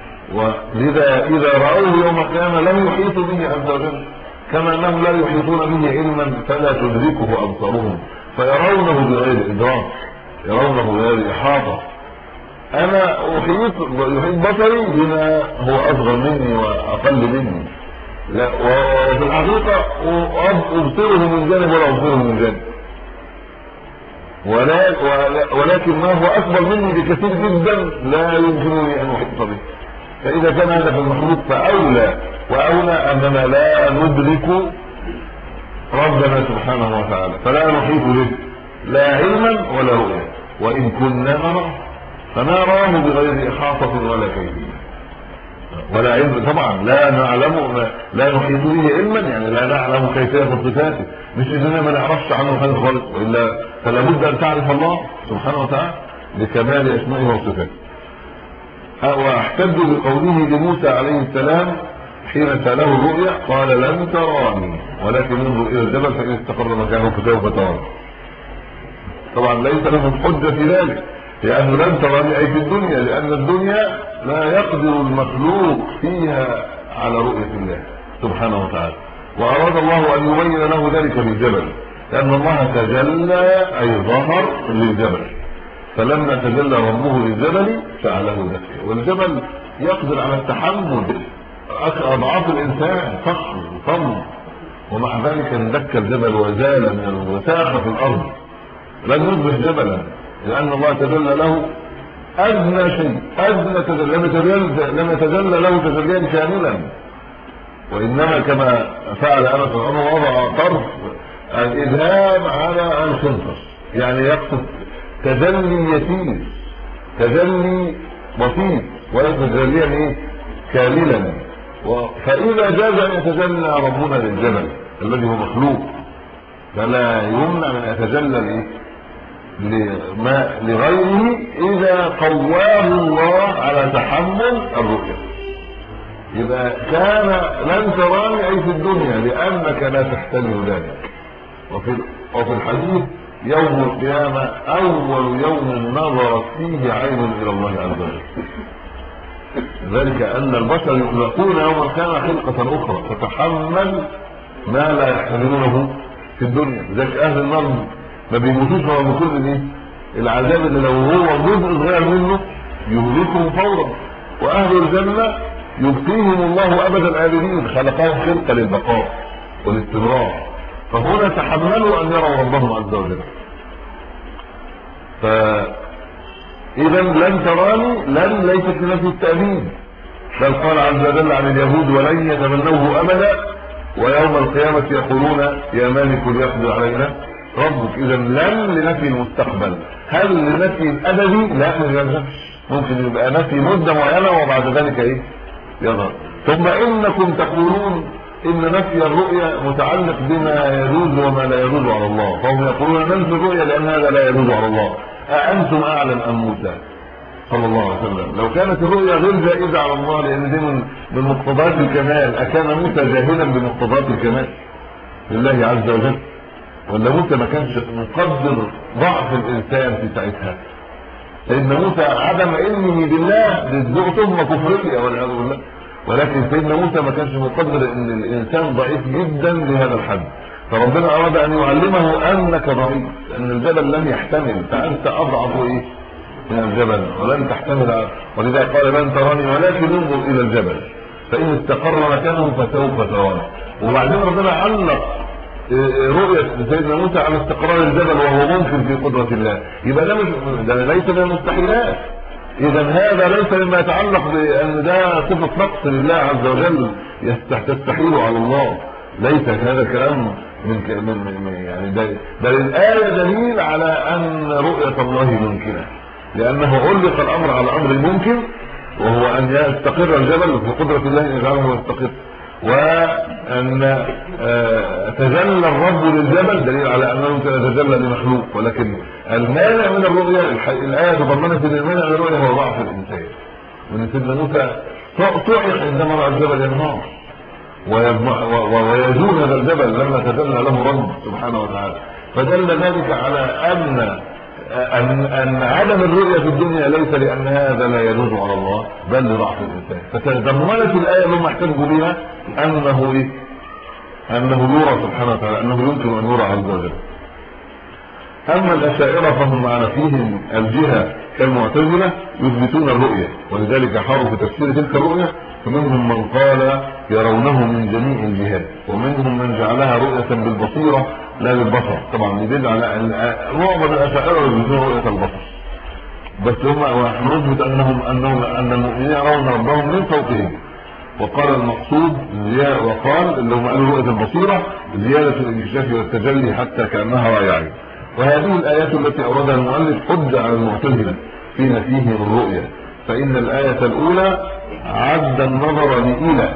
ولذا اذا راوه يوم القيامه لم يحيطوا به عز وجل كما انهم لا يحيطون به علما فلا تدركه ابصارهم فيرونه بغير ادراك يرونه بغير احاطه انا احيط يحيط بصري بما هو اصغر مني واقل مني لا وفي الحقيقه ابصره من جانب ولا ابصره من جانب ولا ولكن ما هو اكبر مني بكثير جدا لا يمكنني ان احيط به فاذا كان هذا في المخلوق فاولى واولى اننا لا ندرك ربنا سبحانه وتعالى فلا نحيط به لا علما ولا رؤيا وان كنا نرى فنراه بغير احاطه ولا كيفيه ولا علم طبعا لا نعلم لا نحيط به علما يعني لا نعلم كيفيه صفاته مش اننا ما نعرفش عنه حاجه خالص والا فلا بد ان تعرف الله سبحانه وتعالى لكمال اسمائه وصفاته واحتج بقوله لموسى عليه السلام حين ساله الرؤيا قال لن تراني ولكن انظر الى الجبل فان استقر مكانه فسوف تراني طبعا ليس لهم حجه في ذلك لانه لن تراني اي في الدنيا لان الدنيا لا يقدر المخلوق فيها على رؤيه الله سبحانه وتعالى واراد الله ان يبين له ذلك بالجبل لان الله تجلى اي ظهر للجبل فلما تجلى ربه للجبل جعله دكا والجبل يقدر على التحمل اضعاف الانسان صخر وطم ومع ذلك اندك الجبل وزال من الوساخه في الارض لم يصبح جبلا لان الله تجلى له ادنى شيء ادنى تجلى لم يتجلى لم يتجلى له تجليا كاملا وانما كما فعل انس بن عمر وضع طرف الادهام على الخنصر يعني يقصد تجلي يسير تجلي بسيط وليس تجليا ايه كاملا فاذا جاز ان يتجلى ربنا للجبل الذي هو مخلوق فلا يمنع من يتجلى الايه لما لغيره اذا قواه الله على تحمل الرؤيا يبقى كان لن تراني اي في الدنيا لانك لا تحتمل ذلك وفي وفي الحديث يوم القيامة أول يوم نظرت فيه عين إلى الله عز وجل ذلك أن البشر يخلقون يوم القيامة خلقة أخرى تتحمل ما لا يحتملونه في الدنيا لذلك أهل النار ما بيموتوش ولا بكل الايه العذاب اللي لو هو جزء صغير منه يهلكهم فورا واهل الجنه يبقيهم الله ابد الابدين خلقهم خلقه للبقاء والاستمرار فهنا تحملوا ان يروا ربهم عز وجل ف اذا لن تراني لن ليست لنفي التأمين بل قال عز وجل عن اليهود ولن يتمنوه ابدا ويوم القيامة يقولون يا مالك ليقضي علينا ربك اذا لن لنفي المستقبل هل لنفي الابدي لا ما يلزمش ممكن يبقى نفي مده معينه وبعد ذلك ايه يظهر ثم انكم تقولون ان نفي الرؤيا متعلق بما يجوز وما لا يجوز على الله فهم يقولون ننفي الرؤيا لان هذا لا يجوز على الله اانتم اعلم ام موسى صلى الله عليه وسلم لو كانت الرؤيا غير جائزه على الله لان دي من من مقتضيات الكمال اكان موسى جاهلا بمقتضيات الكمال لله عز وجل ولا موسى ما كانش مقدر ضعف الانسان في ساعتها سيدنا موسى عدم علمه بالله للذوق تهمه كفريه والعياذ بالله ولكن سيدنا موسى ما كانش مقدر ان الانسان ضعيف جدا لهذا الحد فربنا اراد ان يعلمه انك ضعيف ان الجبل لن يحتمل فانت اضعف ايه من الجبل ولن تحتمل ولذا قال لن تراني ولكن انظر الى الجبل فان استقر مكانه فسوف تراني وبعدين ربنا علق رؤية سيدنا موسى على استقرار الجبل وهو ممكن في قدرة الله يبقى ده مش ده ليس من المستحيلات اذا هذا ليس مما يتعلق بان ده صفة نقص لله عز وجل تستحيل على الله ليس هذا الكلام من من يعني ده بل الآية دليل على أن رؤية الله ممكنة لأنه علق الأمر على أمر ممكن وهو أن يستقر الجبل في قدرة الله أن يجعله يستقر وان آه، تجلى الرب للجبل دليل على انه يمكن ان يتجلى لمخلوق ولكن المانع من الرؤيا الايه تضمنت ان المانع من الرؤيا هو ضعف الانسان وان سيدنا موسى صعق عندما راى الجبل ينهار ويزول هذا الجبل لما تجلى له رب سبحانه وتعالى فدل ذلك على ان ان ان عدم الرؤيه في الدنيا ليس لان هذا لا يجوز على الله بل لضعف الانسان فتضمنت الايه اللي هم احتجوا بها انه ايه انه يرى سبحانه وتعالى انه يمكن ان يرى عز وجل اما الاشاعره فهم على فيهم الجهه كالمعتزله يثبتون الرؤيه ولذلك حاروا في تفسير تلك الرؤيه فمنهم من قال يرونه من جميع الجهات ومنهم من جعلها رؤيه بالبصيره لا بالبصر طبعا يدل على معظم الاشاعره يثبتون رؤيه البصر بس هم نثبت انهم انهم ان المؤمنين يرون ربهم من فوقهم وقال المقصود وقال اللي هم قالوا رؤيه البصيره زياده الانكشاف والتجلي حتى كانها راي عين وهذه الايات التي اوردها المؤلف حجه على المعتزله في نفيهم الرؤيه فان الايه الاولى عد النظر لإلى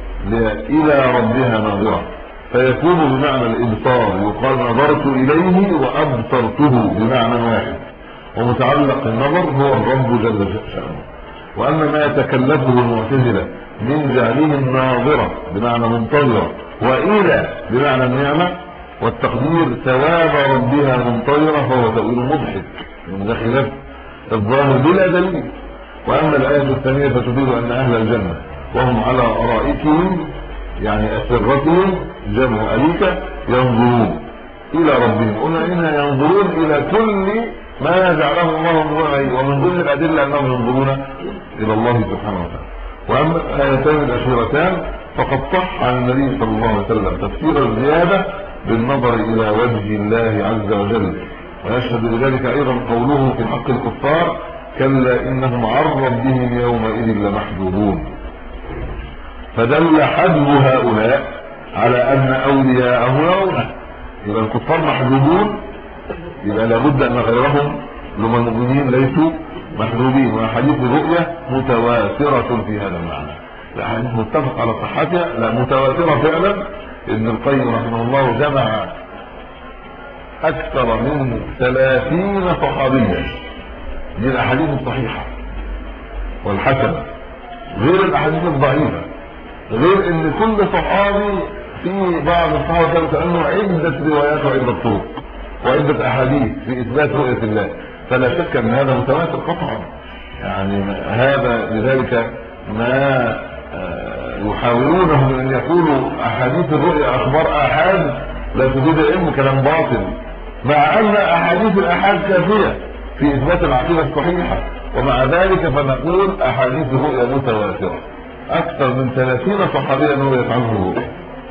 إلى ربها ناظرة فيكون بمعنى الإبصار يقال نظرت إليه وأبصرته بمعنى واحد ومتعلق النظر هو الرب جل شأنه وأما ما يتكلفه المعتزلة من جعلهم ناظرة بمعنى منتظرة وإلى بمعنى النعمة والتقدير ثواب ربها منتظرة فهو تأويل مضحك من ده خلاف الظاهر بلا دليل واما الايه الثانيه فتفيد ان اهل الجنه وهم على ارائكهم يعني اسرتهم جمع اليك ينظرون الى ربهم قلنا انها ينظرون الى كل ما جعله الله ينظرون ومن ضمن الادله انهم ينظرون الى الله سبحانه وتعالى واما الايتان الاخيرتان فقد صح عن النبي صلى الله عليه وسلم تفسير الزياده بالنظر الى وجه الله عز وجل ويشهد لذلك ايضا قوله في حق الكفار كلا انهم عن ربهم يومئذ لمحجوبون فدل حجب هؤلاء على ان اولياءه يرونه يبقى الكفار محجوبون يبقى لابد ان غيرهم لما المؤمنين ليسوا محجوبين وحديث الرؤيا متواتره في هذا المعنى الحديث متفق على صحتها لا متواتره فعلا ابن القيم رحمه الله جمع اكثر من ثلاثين صحابيا دي الاحاديث الصحيحة والحسنة غير الاحاديث الضعيفة غير ان كل صحابي في بعض الصحابة ثبت انه عدة روايات وعدة طرق وعدة احاديث في اثبات رؤية الله فلا شك ان هذا متواتر قطعا يعني هذا لذلك ما آه، يحاولونه من ان يقولوا احاديث الرؤيا اخبار احاد لا تفيد علم كلام باطل مع ان احاديث الاحاد كافيه في اثبات العقيده الصحيحه ومع ذلك فنقول احاديث الرؤيا متواتره اكثر من 30 صحابيا رويت عنه الرؤيا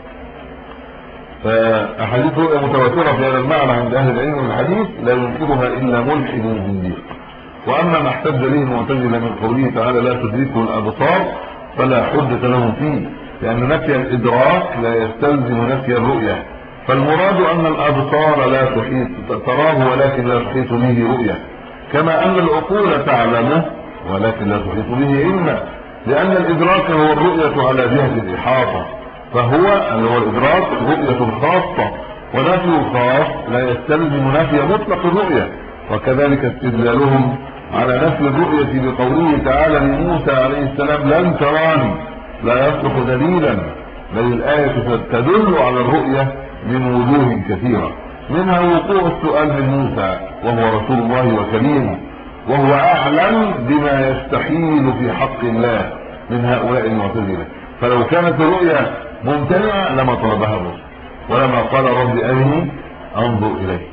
فاحاديث الرؤيا متواتره في هذا المعنى عند اهل العلم والحديث لا ينكرها الا ملحد زنديق واما ما احتج به المعتزله من قوله تعالى لا تدركه الابصار فلا حجه لهم فيه لان نفي الادراك لا يستلزم نفي الرؤيه فالمراد ان الابصار لا تحيط تراه ولكن لا تحيط به رؤيه كما ان العقول تعلمه ولكن لا تحيط به علما لان الادراك هو الرؤيه على جهه الاحاطه فهو اللي هو الادراك رؤيه خاصه ونفي الخاص لا يستلزم نفي مطلق الرؤيه وكذلك استدلالهم على نفي الرؤيه بقوله تعالى لموسى عليه السلام لن تراني لا يصلح دليلا بل الايه تدل على الرؤيه من وجوه كثيرة منها وقوع السؤال من موسى وهو رسول الله وكريمه وهو اعلم بما يستحيل في حق الله من هؤلاء المعتزله فلو كانت الرؤيا ممتنعه لما طلبها الرسل ولما قال رب ارني انظر اليك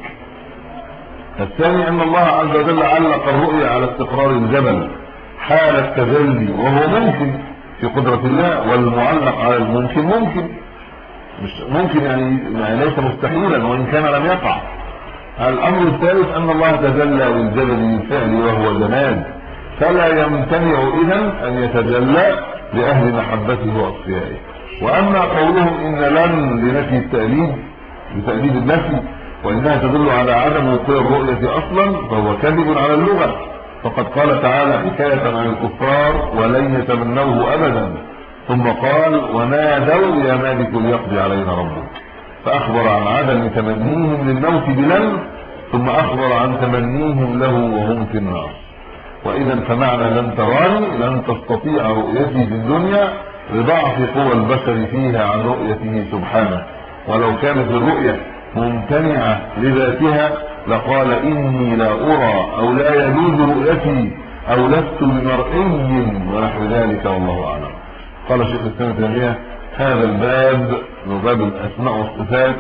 الثاني ان الله عز وجل علق الرؤيا على استقرار الجبل حال التجلي وهو ممكن في قدرة الله والمعلق على الممكن ممكن مش ممكن يعني, يعني ليس مستحيلا وان كان لم يقع الامر الثالث ان الله تجلى للجبل بالفعل وهو جمال فلا يمتنع اذا ان يتجلى لاهل محبته واصفيائه واما قولهم ان لن لنفي التأليد بتأليد النفي وانها تدل على عدم وقوع الرؤية اصلا فهو كذب على اللغة فقد قال تعالى حكاية عن الكفار ولن يتمنوه ابدا ثم قال ونادوا يا مالك ليقضي علينا ربك فاخبر عن عدم تمنيهم للموت بلن ثم اخبر عن تمنيهم له وهم في النار واذا فمعنى لن تراني لن تستطيع رؤيتي في الدنيا لضعف قوى البشر فيها عن رؤيته سبحانه ولو كانت الرؤية ممتنعة لذاتها لقال إني لا أرى أو لا يجوز رؤيتي أو لست بمرئي ونحو ذلك والله أعلم قال الشيخ الاسلام تيميه هذا الباب هو باب الاسماء والصفات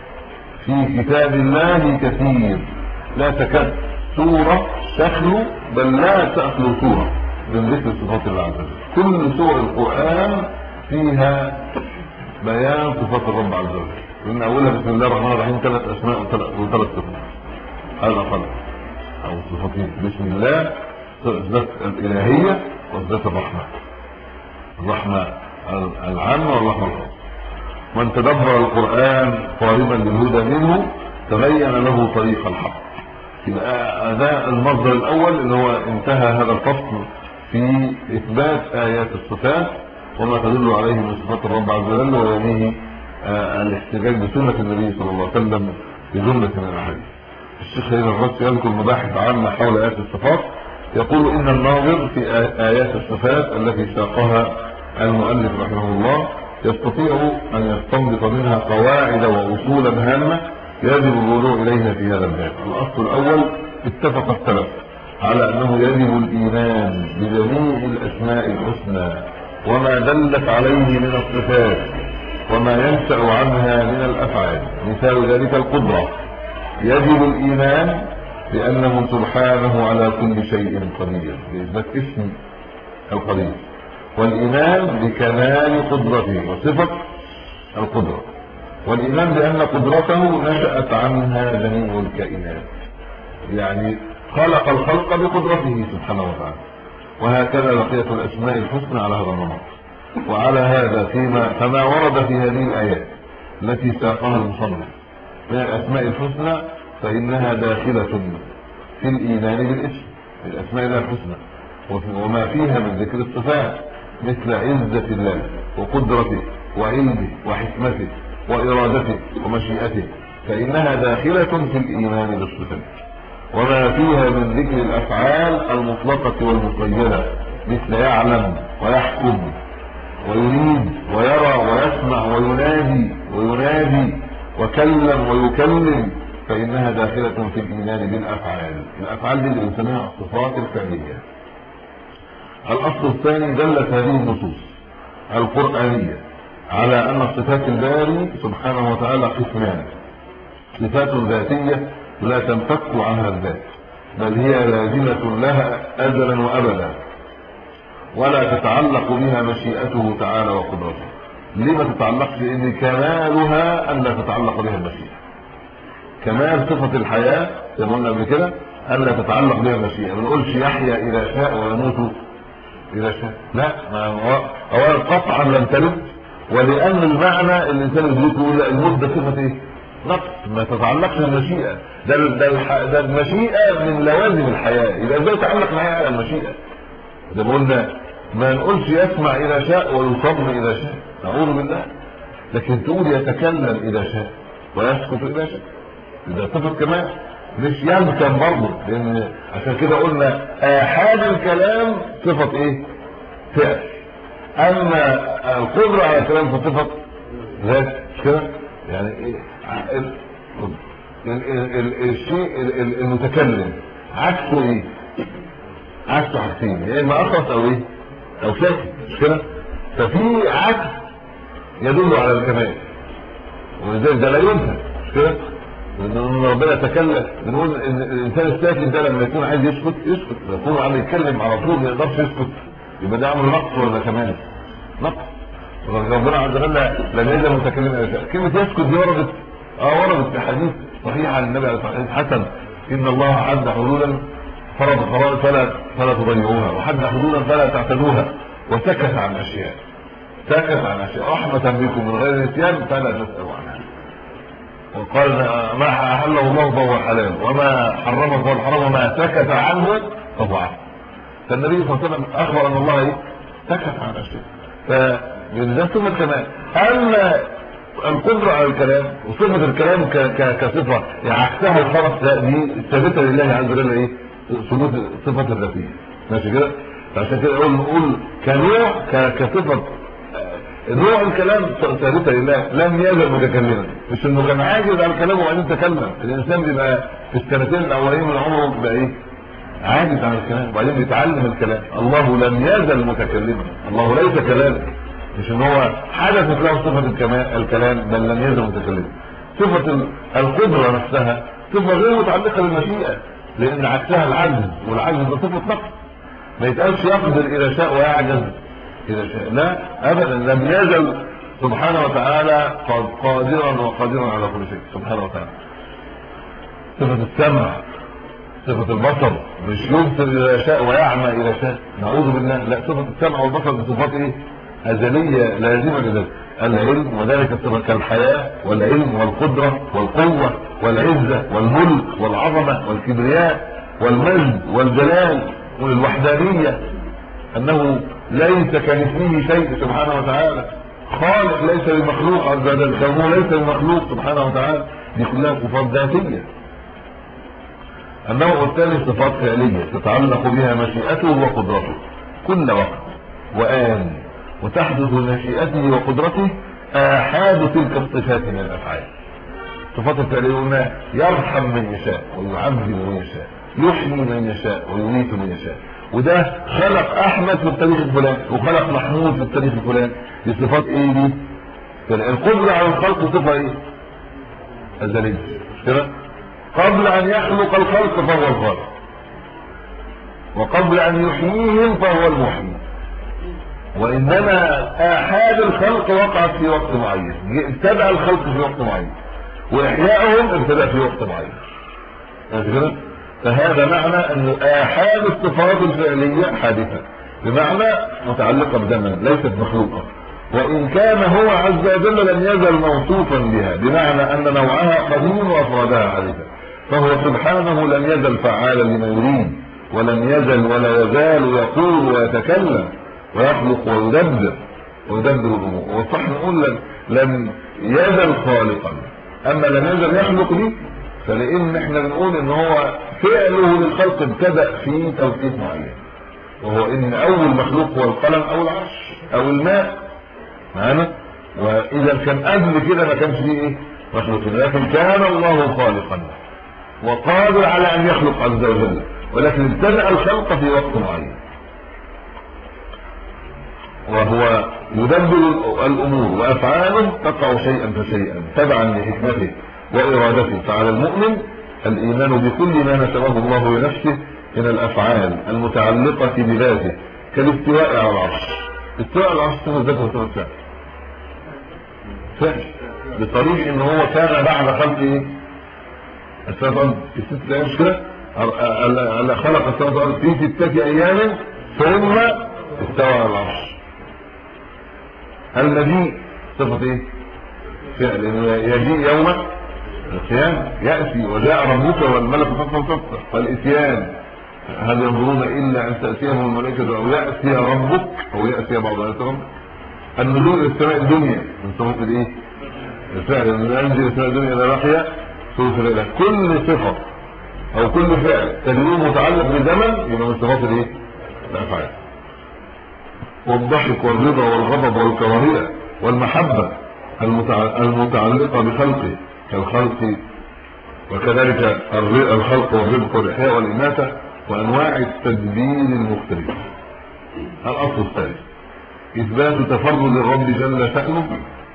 في كتاب الله كثير لا تكاد سوره تخلو بل لا تخلو سوره من ذكر صفات الله عز وجل كل سور القران فيها بيان صفات الرب عز وجل من اولها بسم الله الرحمن الرحيم ثلاث اسماء وثلاث صفات هذا خلق او صفتين بسم الله صفات الالهيه وصفات الرحمن الرحمة العامة والرحمة الخاصة من تدبر القرآن طالبا للهدى منه تبين له طريق الحق يبقى ده المصدر الاول اللي هو انتهى هذا الفصل في اثبات ايات الصفات وما تدل عليه من صفات الرب عز وجل ويعنيه آه، الاحتجاج بسنه النبي صلى الله عليه وسلم بجمله من الاحاديث الشيخ هنا الرأس يذكر مباحث عامه حول ايات الصفات يقول ان الناظر في ايات الصفات التي ساقها المؤلف رحمه الله يستطيع ان يستنبط منها قواعد واصولا هامه يجب الرجوع اليها في هذا الباب الاصل الاول اتفق السلف على انه يجب الايمان بجميع الاسماء الحسنى وما دلت عليه من الصفات وما ينشا عنها من الافعال مثال ذلك القدره يجب الايمان بانه سبحانه على كل شيء قدير باثبات اسم القدير والايمان بكمال قدرته وصفه القدره والايمان بان قدرته نشات عنها جميع الكائنات يعني خلق الخلق بقدرته سبحانه وتعالى وهكذا بقيه الاسماء الحسنى على هذا النمط وعلى هذا فيما فما ورد في هذه الايات التي ساقها المصنف من الاسماء الحسنى فانها داخله في الايمان بالاسم الاسماء الحسنى وما فيها من ذكر الصفات مثل عزة الله وقدرته وعلمه وحكمته وإرادته ومشيئته فإنها داخلة في الإيمان بالصفات وما فيها من ذكر الأفعال المطلقة والمقيدة مثل يعلم ويحكم ويريد ويرى ويسمع وينادي وينادي وكلم ويكلم فإنها داخلة في الإيمان بالأفعال الأفعال دي اللي بنسميها الصفات الفعلية الأصل الثاني دلت هذه النصوص القرآنية على أن صفات الباري سبحانه وتعالى قسمان صفات ذاتية لا تنفك عنها الذات بل هي لازمة لها أزلا وأبدا ولا تتعلق بها مشيئته تعالى وقدرته ليه ما تتعلقش لأن كمالها أن لا تتعلق بها المشيئة كمال صفة الحياة زي ما قلنا قبل كده أن لا تتعلق بها المشيئة ما نقولش يحيا إذا شاء ويموت إذا شاء لا ما هو أولا قطعا لم تلد ولأن المعنى الإنسان يدركه يقول لا الموت ده صفة إيه؟ نقص ما تتعلقش بالمشيئة ده ده الح... ده المشيئة من لوازم الحياة يبقى ازاي يتعلق الحياة على المشيئة ده قلنا ما نقولش يسمع إذا شاء ويصم إذا شاء نعوذ بالله لكن تقول يتكلم إذا شاء ويسكت إذا شاء ده صفة كمان مش يمكن برضه لأن عشان كده قلنا آحاد الكلام صفة إيه؟ فعل أما القدرة على الكلام فصفة ذات مش كده؟ يعني إيه؟ ال- ال- ال- الشيء ال- ال- المتكلم عكسه ايه عكسه حاجتين يا اما اخرس او ايه او ساكت مش كده ففي عكس يدل على الكمال ولذلك ده لا ينهى مش كده لان ربنا تكلم بنقول ان الانسان الساكت ده لما يكون عايز يسكت يسكت لو يكون عم يتكلم على طول ما يقدرش يسكت يبقى ده عمل نقص ولا كمال نقص ربنا عز وجل لم يزل متكلما كلمه يسكت دي وردت اه وردت في حديث صحيح عن النبي عليه الصلاه والسلام حسن ان الله حد حدودا فرض فرائض فلا فلا تضيعوها وحد حدودا فلا تعتدوها وسكت عن اشياء سكت عن اشياء رحمه بكم من غير نسيان فلا تسالوا عنها وقال ما احله الله فهو حلال وما حرمه فهو الحرام وما سكت عنه فهو عفو فالنبي صلى الله عليه وسلم اخبر ان الله ايه سكت عن اشياء فده صفه كمان اما القدره على الكلام وصفه الكلام ك... ك... كصفه يعني عكسها الخرف لا دي ثابته لله عز وجل ايه ثبوت صفه الذاتيه ماشي كده فعشان كده نقول نقول كنوع ك... كصفه نوع الكلام ثابته لله لم يزل متكلما مش انه كان عاجز عن الكلام وبعدين تكلم الانسان بيبقى في السنتين الاولين من عمره بيبقى ايه عاجز عن الكلام وبعدين بيتعلم الكلام الله لم يزل متكلما الله ليس كذلك مش ان هو حدثت له صفه الكمال الكلام بل لم يزل متكلما صفه القدره نفسها صفه غير متعلقه بالمشيئه لان عكسها العجز والعجز ده صفه نقص ما يتقالش يقدر اذا شاء ويعجز اذا شاء لا ابدا لم يزل سبحانه وتعالى قادرا وقادرا على كل شيء سبحانه وتعالى صفه السمع صفة البصر مش يبصر إذا شاء ويعمى إذا شاء نعوذ بالله لا صفة السمع والبصر دي صفات إيه أزلية لازمة لذلك العلم وذلك الصفة كالحياة والعلم والقدرة والقوة والعزة والملك والعظمة والكبرياء والمجد والجلال والوحدانية أنه ليس كمثله شيء سبحانه وتعالى خالق ليس بمخلوق عز وجل كونه ليس بمخلوق سبحانه وتعالى دي كلها صفات ذاتيه النوع الثاني صفات فعلية تتعلق بها مشيئته وقدرته كل وقت وآن وتحدث مشيئته وقدرته آحاد تلك الصفات من الأفعال صفات الفعلية قلنا يرحم من يشاء ويعذب من يشاء يحيي من يشاء ويميت من يشاء وده خلق أحمد في التاريخ الفلاني وخلق محمود في التاريخ الفلاني دي صفات ايه دي؟ القدرة على الخلق صفة ايه؟ أزلية مش كده؟ قبل ان يخلق الخلق فهو الخالق وقبل ان يحييهم فهو المحيي وانما احاد الخلق وقعت في وقت معين ابتدأ الخلق في وقت معين واحيائهم ابتدأ في وقت معين كده فهذا معنى ان احاد الصفات الفعلية حادثة بمعنى متعلقة بزمن ليست مخلوقة وإن كان هو عز وجل لم يزل موصوفا بها بمعنى أن نوعها قديم وأفرادها حادثة فهو سبحانه لم يزل فعالا لما يريد ولم يزل ولا يزال يقول ويتكلم ويخلق ويدبر ويدبر الامور والصح نقول لم يزل خالقا اما لم يزل يخلق دي فلان احنا بنقول ان هو فعله للخلق ابتدا في توقيت معين وهو ان اول مخلوق هو القلم او العرش او الماء معانا واذا كان قبل كده ما كانش فيه ايه مخلوق لكن كان الله خالقا وقادر على ان يخلق عز وجل ولكن ابتدا الخلق في وقت معين وهو يدبر الامور وافعاله تقع شيئا فشيئا تبعا لحكمته وارادته فعلى المؤمن الايمان بكل ما نسبه الله لنفسه من الافعال المتعلقه بذاته كالاستواء على العرش استواء على العرش صفه ذاته وصفه فعل فعل بطريق ان هو كان بعد خلق ايه السبب في ست ايام مش كده خلق السماوات والارض في ستة ايام ثم استوى على العرش المجيء صفة ايه فعل يجيء يوم القيامة يأتي وجاء ربك والملك صفا صفا فالاتيان هل ينظرون الا ان تأتيهم الملائكة او يأتي ربك او يأتي بعض ايات ربك النزول الى السماء الدنيا من صفات الايه الفعل ان ينزل السماء الدنيا الى بقي ثلث الليله كل صفه او كل فعل تدليل متعلق بزمن يبقى من صفات الايه الافعال والضحك والرضا والغضب والكراهيه والمحبه المتعلقه بخلقه كالخلق وكذلك الخلق والرزق والاحياء والاماته وانواع التدبير المختلفه الاصل الثالث اثبات تفرد الرب جل شانه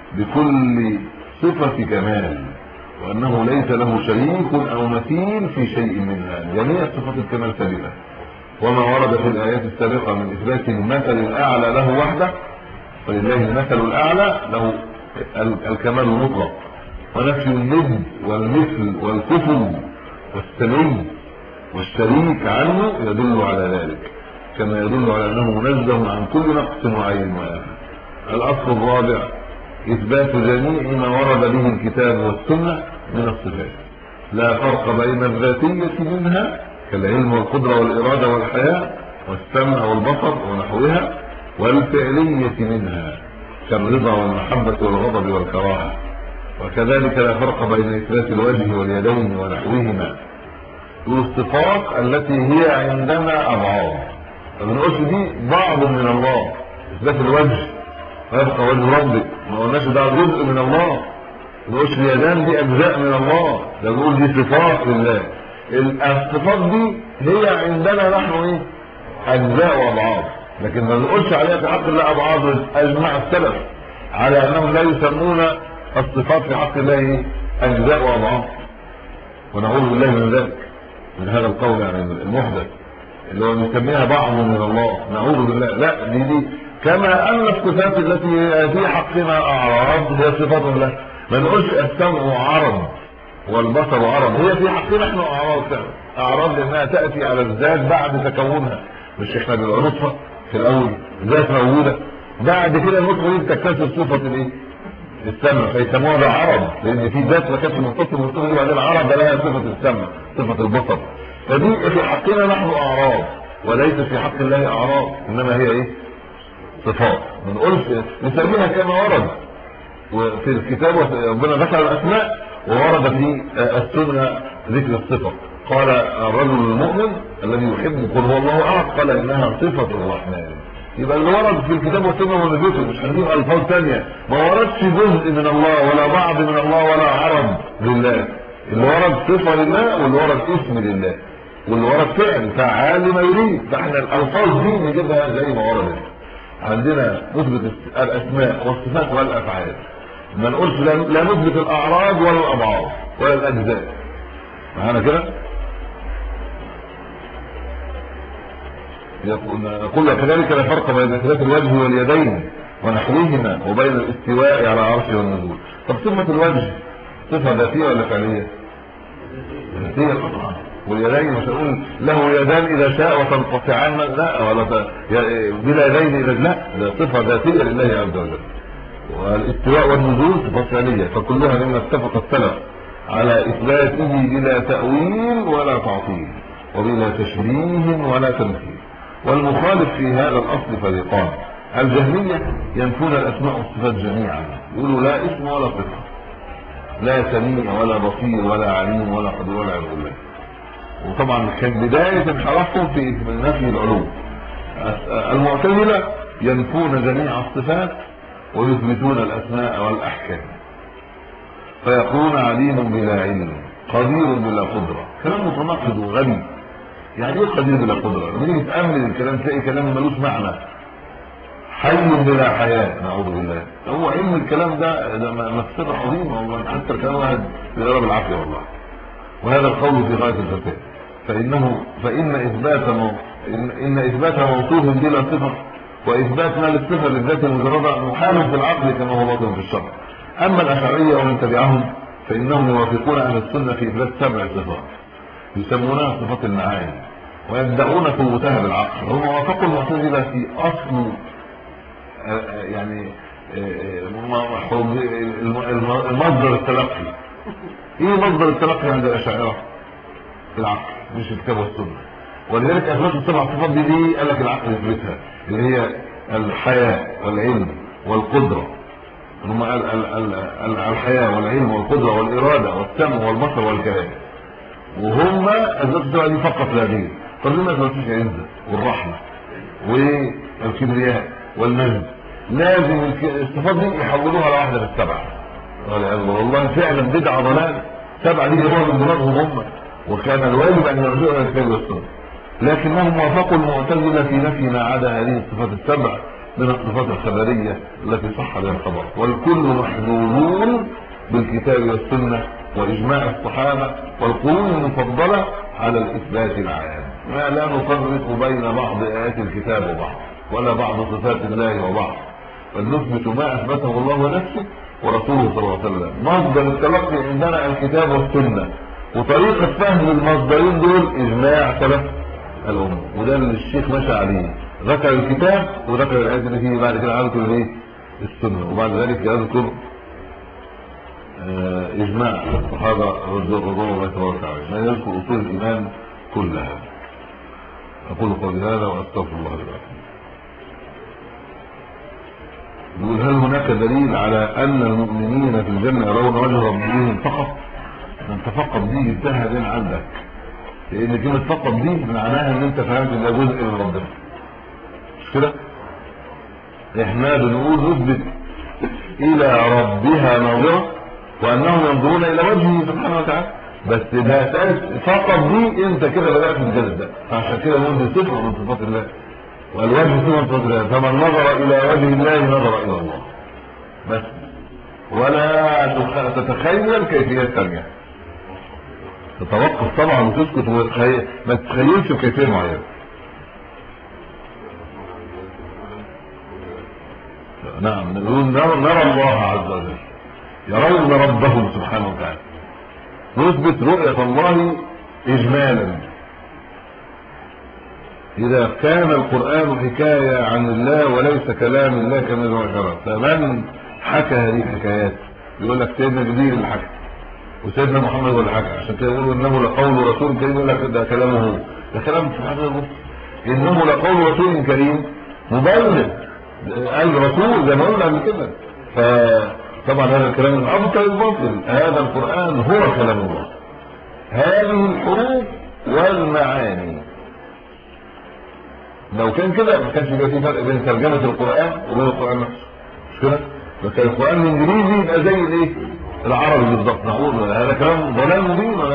بكل صفه كمال وانه ليس له شريك او مثيل في شيء منها جميع صفات الكمال ثابته وما ورد في الايات السابقه من اثبات المثل الاعلى له وحده فلله المثل الاعلى له الكمال المطلق ونفي الند والمثل والكفر والسلم والشريك عنه يدل على ذلك كما يدل على انه منزه عن كل نقص وعين وآخر الاصل الرابع اثبات جميع ما ورد به الكتاب والسنه من الصفات لا فرق بين الذاتيه منها كالعلم والقدره والاراده والحياه والسمع والبصر ونحوها والفعليه منها كالرضا والمحبه والغضب والكراهه وكذلك لا فرق بين اثبات الوجه واليدين ونحوهما والصفات التي هي عندنا اضعاف فبنقولش دي بعض من الله اثبات الوجه ويبقى وجه ربك ما قلناش ده جزء من الله نقولش اليدان دي اجزاء من الله ده بنقول دي صفات لله الصفات دي هي عندنا نحن ايه اجزاء واضعاف لكن ما بنقولش عليها في حق الله اضعاف اجمع السلف على انهم لا يسمون الصفات في حق الله ايه اجزاء واضعاف ونعوذ بالله من ذلك من هذا القول يعني المحدث اللي هو نسميها بعض من الله نعوذ بالله لا دي دي كما ان الصفات التي في حقنا اعراض هي صفات الله ما نقولش السمع عرض والبصر عرض هي في حقنا احنا اعراض فعلا اعراض لانها تاتي على الذات بعد تكونها مش احنا بنبقى نطفه في الاول ذات موجوده بعد كده النطفه دي بتكتسب صفه الايه السمع فيسموها ده عرض لان في ذات ما كانتش متصل بالصفه دي بعدين عرض ده لها صفه السمع صفه البصر فدي في حقنا نحن اعراض وليس في حق الله اعراض انما هي ايه صفات ما نقولش نسميها كما ورد وفي الكتاب ربنا ذكر الاسماء وورد في السنه ذكر الصفه قال الرجل المؤمن الذي يحب قل هو الله احد قال انها صفه الرحمن يبقى اللي ورد في الكتاب والسنه ونبيته مش هنجيب الفاظ ثانيه ما وردش جزء من الله ولا بعض من الله ولا عرض لله اللي ورد صفه لله واللي ورد اسم لله واللي ورد فعل فعال لما يريد فاحنا الالفاظ دي نجيبها زي ما وردت عندنا نثبت الاسماء والصفات والافعال ما نقولش لا نثبت الاعراض ولا الاضعاف ولا الاجزاء معانا كده يقول كذلك لا فرق بين اثبات الوجه واليدين ونحوهما وبين الاستواء على عرشه والنزول طب صفه الوجه صفه ذاتيه ولا فعليه ذاتيه طبعا واليدين مش هنقول له يدان اذا شاء وتنقطعان لا ولا بلا يدين اذا لا ده صفه ذاتيه لله عز وجل والاستواء والنزول صفات فعليه فكلها مما اتفق السلف على اثباته بلا تاويل ولا تعطيل وبلا تشبيه ولا تمثيل والمخالف في هذا الاصل فريقان الجهميه ينفون الاسماء والصفات جميعا يقولوا لا اسم ولا صفه لا سميع ولا بصير ولا عليم ولا قدير ولا علم بالله وطبعا كان بداية انحرافهم في نفي العلوم المعتزلة ينفون جميع الصفات ويثبتون الاسماء والاحكام فيقولون عليم بلا علم قدير بلا قدرة كلام متناقض وغبي يعني ايه قدير بلا قدرة لما تيجي تأمل الكلام تلاقي كلام ملوش معنى حي بلا حياة نعوذ بالله هو علم الكلام ده ده مفسدة عظيمة والله حتى الكلام واحد بيقرا بالعافية والله وهذا القول في غاية الفساد فإنه فإن إثبات مو... إن, إن إثبات موصوف بلا صفة وإثبات ما للصفة للذات المجردة محال في العقل كما هو باطن في الشرع أما الأشعرية ومن تبعهم فإنهم يوافقون أهل السنة في إثبات سبع صفات يسمونها صفات المعاني ويدعون ثبوتها بالعقل هم وافقوا المعتزلة في أصل يعني المصدر التلقي ايه مصدر التلقي عند الاشاعره العقل مش الكتاب والسنه ولذلك اثبات السبع صفات دي دي قال لك العقل يثبتها اللي هي الحياه والعلم والقدره هم قال الحياه والعلم والقدره والاراده والسمع والبصر والكلام وهم اثبات السبع دي فقط لا غير طب ليه ما اثبتوش العزه والرحمه والكبرياء والمجد لازم الصفات دي يحولوها لواحده من السبعه والله فعلا بدعه ضلال سبعه دي جابوها من دماغهم هم وكان الواجب ان يرجعوا الى الكتاب والسنه لكنهم وافقوا المعتزله في نفي ما عدا هذه الصفات السبع من الصفات الخبريه التي صح بها الخبر والكل محظوظون بالكتاب والسنه واجماع الصحابه والقرون المفضله على الاثبات العام ما لا نفرق بين بعض ايات الكتاب وبعض ولا بعض صفات الله وبعض بل نثبت ما اثبته الله نفسه ورسوله صلى الله عليه وسلم مصدر التلقي عندنا الكتاب والسنه وطريقه فهم المصدرين دول اجماع سلف الامه وده اللي الشيخ مشى عليه ذكر الكتاب وذكر الايات اللي فيه بعد كده عرفوا الايه السنه وبعد ذلك يذكر اجماع الصحابه رضي الله تبارك وتعالى ما يذكر اصول الايمان كلها اقول قولي هذا واستغفر الله لي يقول هل هناك دليل على ان المؤمنين في الجنه يرون وجه ربهم فقط انت فقط دي جبتها بين عندك لان كلمه فقط دي معناها ان انت فهمت ان ده جزء من ربنا مش كده احنا بنقول نثبت الى ربها ناظره وانهم ينظرون الى وجهه سبحانه وتعالى بس ده فقط دي انت كده بدات تجلد ده فعشان كده نقول دي صفه من صفات الله والوجه صفه من صفات الله فمن نظر الى وجه الله نظر الى الله بس ولا تتخيل كيفيه ثانيه تتوقف طبعا وتسكت وتخيل ما تتخيلش بكيفيه معينه نعم نقول نرى الله عز وجل يرون ربهم سبحانه وتعالى نثبت رؤية الله إجمالا إذا كان القرآن حكاية عن الله وليس كلام الله كما ذكر فمن حكى هذه الحكايات يقول لك سيدنا جبريل اللي حكى وسيدنا محمد هو اللي حكى عشان كده يقولوا انه لقول رسول كريم يقول لك ده كلامه هو ده كلام سبحان الله انه لقول رسول كريم مبلغ قال رسول زي ما قلنا قبل كده فطبعا هذا الكلام من ابطل الباطل هذا القران هو كلام الله هذه الحروف والمعاني لو كان كده ما كانش يبقى في فرق بين ترجمه القران وبين القران نفسه مش كده بس القران الانجليزي يبقى زي الايه العربي بالضبط نقول هذا كلام ضلال مبين ولا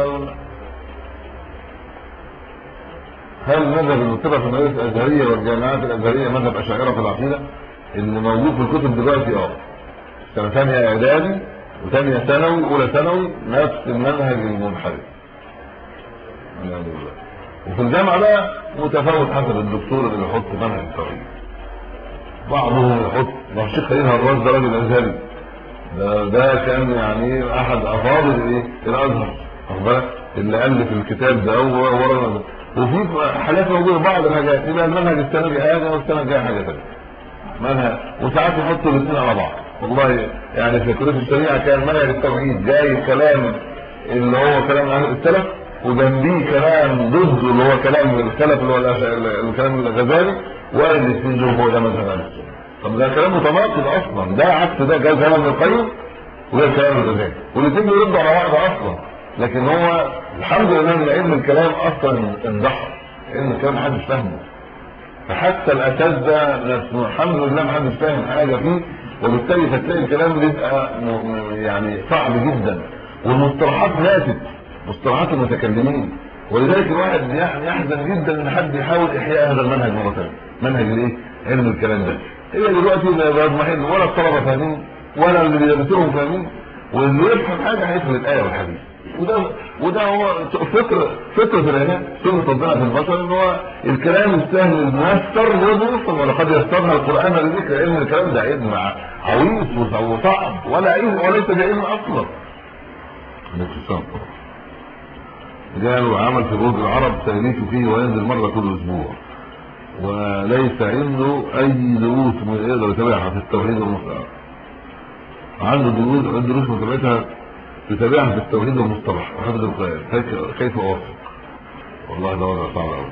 هل مذهب المتبع في المدارس الازهريه والجامعات الازهريه مذهب اشاعره في العقيده اللي موجود في الكتب دلوقتي اه سنه ثانيه اعدادي وثانيه ثانوي اولى ثانوي نفس المنهج المنحرف وفي الجامعه بقى متفاوت حسب الدكتور اللي بيحط منهج التوحيد بعضهم يحط ما الشيخ خليل هراس ده راجل ازهري ده, ده كان يعني احد افاضل الايه الازهر واخد بالك اللي الف الكتاب ده هو ورا وفي حالات موجوده بعض الحاجات يبقى المنهج السنه دي حاجه والسنه الجايه حاجه ثانيه منهج وساعات يحطوا الاثنين على بعض والله يعني في كليه الشريعه كان منهج التوحيد جاي كلام اللي هو كلام اهل السلف وجنبيه كلام ضده اللي هو كلام السلف اللي هو الكلام الغزالي وقال الاثنين دول هو ده مذهب اهل السنه طب ده كلام متناقض اصلا ده عكس ده جاي كلام ابن القيم وهي الكلام الغزالي والاثنين بيردوا على بعض اصلا لكن هو الحمد لله ان علم الكلام اصلا اندحر علم الكلام محدش فاهمه فحتى الاساتذه نفسه الحمد لله محدش فاهم حاجه فيه وبالتالي فتلاقي الكلام بيبقى م- م- يعني صعب جدا والمصطلحات ماتت مصطلحات المتكلمين ولذلك الواحد يعني يحزن جدا ان حد يحاول احياء هذا المنهج مره ثانيه منهج الايه علم الكلام ده هي دلوقتي ما بيضمحل ولا الطلبه فاهمين ولا اللي بيدرسوهم فاهمين واللي يفهم حاجه هيفهم الايه والحديث وده وده هو فكر فكر في العلم سنه ربنا في البشر ان هو الكلام السهل الميسر يوصل ولقد يسرنا القران لذكر علم الكلام ده علم عويص وصعب ولا علم وليس بعلم اصلا الاتصال قالوا عمل في برج العرب تأليف فيه وينزل مرة كل أسبوع وليس عنده أي دروس يقدر يتابعها في التوحيد والمصطلح عنده دروس عنده دروس متابعتها يتابعها في التوحيد والمصطلح وحفظ القرآن كيف- كيف أوصل والله ده وضع صعب أوي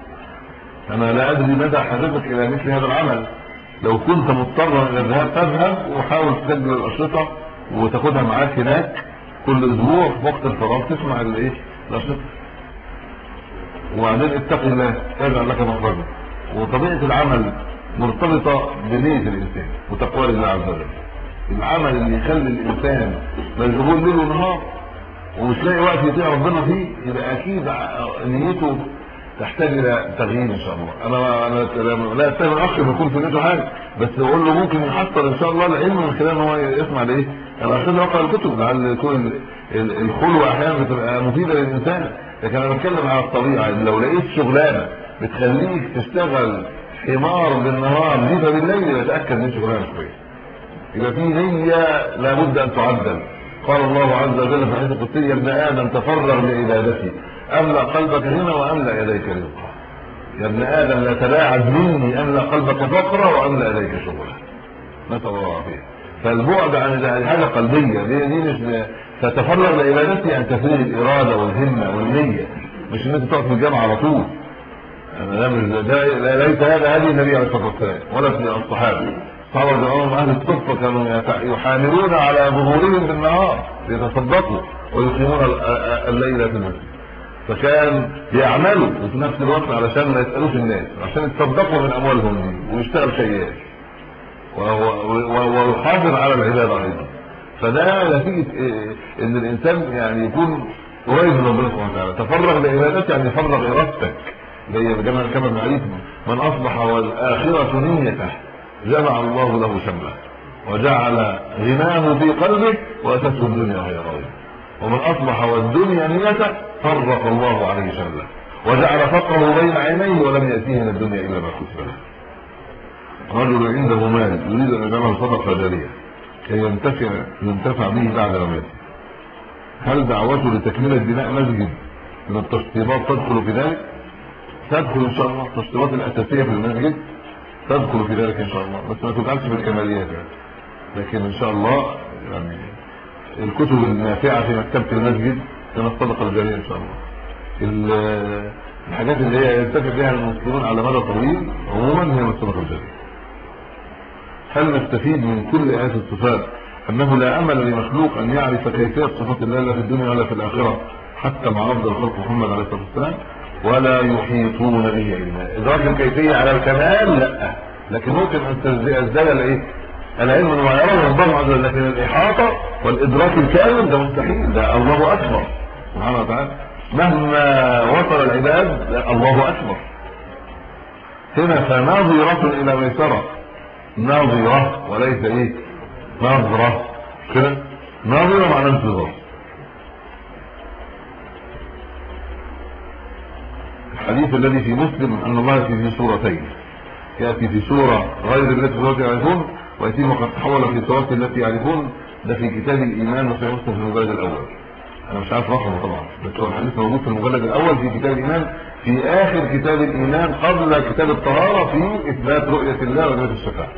أنا لا أدري مدى حاجتك إلى مثل هذا العمل لو كنت مضطرا إلى الذهاب تذهب وحاول تسجل الأشرطة وتاخدها معاك هناك كل أسبوع في وقت الفراغ تسمع الإيه الأشرطة وبعدين اتق الله يجعل لك مخرجا وطبيعة العمل مرتبطة بنية الإنسان وتقوى الله عز وجل العمل اللي يخلي الإنسان مشغول ليل ونهار ومش لاقي وقت يطيع ربنا فيه يبقى أكيد ع- نيته تحتاج إلى تغيير إن شاء الله أنا أنا لا أتهم الأخ ما يكون في نيته حاجة بس أقول له ممكن يحصل إن شاء الله العلم من خلال إن هو يسمع لإيه أنا عشان أقرأ الكتب لعل يكون ال- ال- الخلوة أحيانا بتبقى مفيدة للإنسان لكن أنا بتكلم على الطبيعة إن لو لقيت شغلانة بتخليك تشتغل حمار بالنهار ليفة بالليل يتأكد من شغلانة كويس يبقى في نية لابد أن تعدل قال الله عز وجل في حديث القدسي يا ابن آدم تفرغ لعبادتي أملأ قلبك هنا وأملأ يديك رزقا يا ابن آدم لا تلاعب مني أملأ قلبك فقرا وأملأ يديك شغلا نسأل الله العافية فالبعد عن هذا قلبية دي, دي مش فتفرغ لعبادتي أن تفريغ الإرادة والهمة والنية مش إن أنت تقعد في الجامعة على طول أنا ده مش ده لا- ليس هذا هدي النبي عليه الصلاة والسلام ولا في الصحابة الصحابة رضي أهل الصفة كانوا يتع- يحاملون على ظهورهم بالنهار ليتصدقوا ويقيمون ال- ال- الليل في المسجد فكان يعملوا وفي نفس الوقت علشان ما يسألوش الناس عشان يتصدقوا من أموالهم دي ويشتغل شيئا وهو- و- ويحافظ على العبادة أيضا فده نتيجة إيه؟ ان الانسان يعني يكون قريب من ربنا سبحانه وتعالى تفرغ لعبادته يعني فرغ ارادتك زي ما كما كما ابن علي من اصبح والاخرة نيته جمع الله له شمله وجعل غناه في قلبه واتته الدنيا وهي راضيه ومن اصبح والدنيا نيته فرق الله عليه شمله وجعل فقره بين عينيه ولم ياتيه من الدنيا الا ما كتب له رجل عنده مال يريد ان يجعله صدقه جاريه كي ينتفع ينتفع به بعد مماته هل دعوته لتكملة بناء مسجد من التشطيبات تدخل في ذلك؟ تدخل ان شاء الله التشطيبات الاساسية في المسجد تدخل في ذلك ان شاء الله بس ما تجعلش بالكماليات يعني لكن ان شاء الله يعني الكتب النافعة في مكتبة المسجد من الصدقة الجارية ان شاء الله ال- الحاجات اللي هي ينتفع بها المسلمون على مدى طويل عموما هي من الصدقة الجارية هل نستفيد من كل آيات الصفات أنه لا أمل لمخلوق أن يعرف كيفية صفات الله لا في الدنيا ولا في الآخرة حتى مع أفضل خلق محمد عليه الصلاة والسلام ولا يحيطون به علما إدراك الكيفية على الكمال لا لكن ممكن أن تزداد الإيه؟ العلم ما يراه الله عز وجل لكن الإحاطة والإدراك الكامل ده مستحيل ده الله أكبر سبحانه وتعالى مهما وصل العباد لا، الله أكبر هنا فناظرة إلى ميسرة ناظرة وليس ايه ناظرة كده ناظرة معنى انتظار الحديث الذي في مسلم ان الله ياتي في سورتين ياتي في سورة غير التي سورة يعرفون وياتي وقد تحول في سورة التي يعرفون ده في كتاب الايمان وفي مسلم في المجلد الاول انا مش عارف رقمه طبعا بس هو الحديث موجود في المجلد الاول في كتاب الايمان في اخر كتاب الايمان قبل كتاب الطهارة في اثبات رؤية الله ورؤية الشفاعة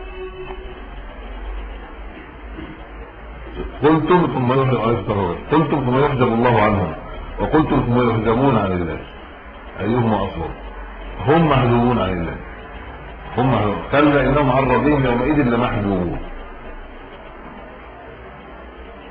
قلتم ثم يحجب عليه الصلاة قلتم ثم يحجب الله عنهم وقلتم ثم يحجبون عن الله أيهما أصغر هم محجوبون عن الله هم محجوبون كلا إنهم عن ربهم يومئذ لمحجوبون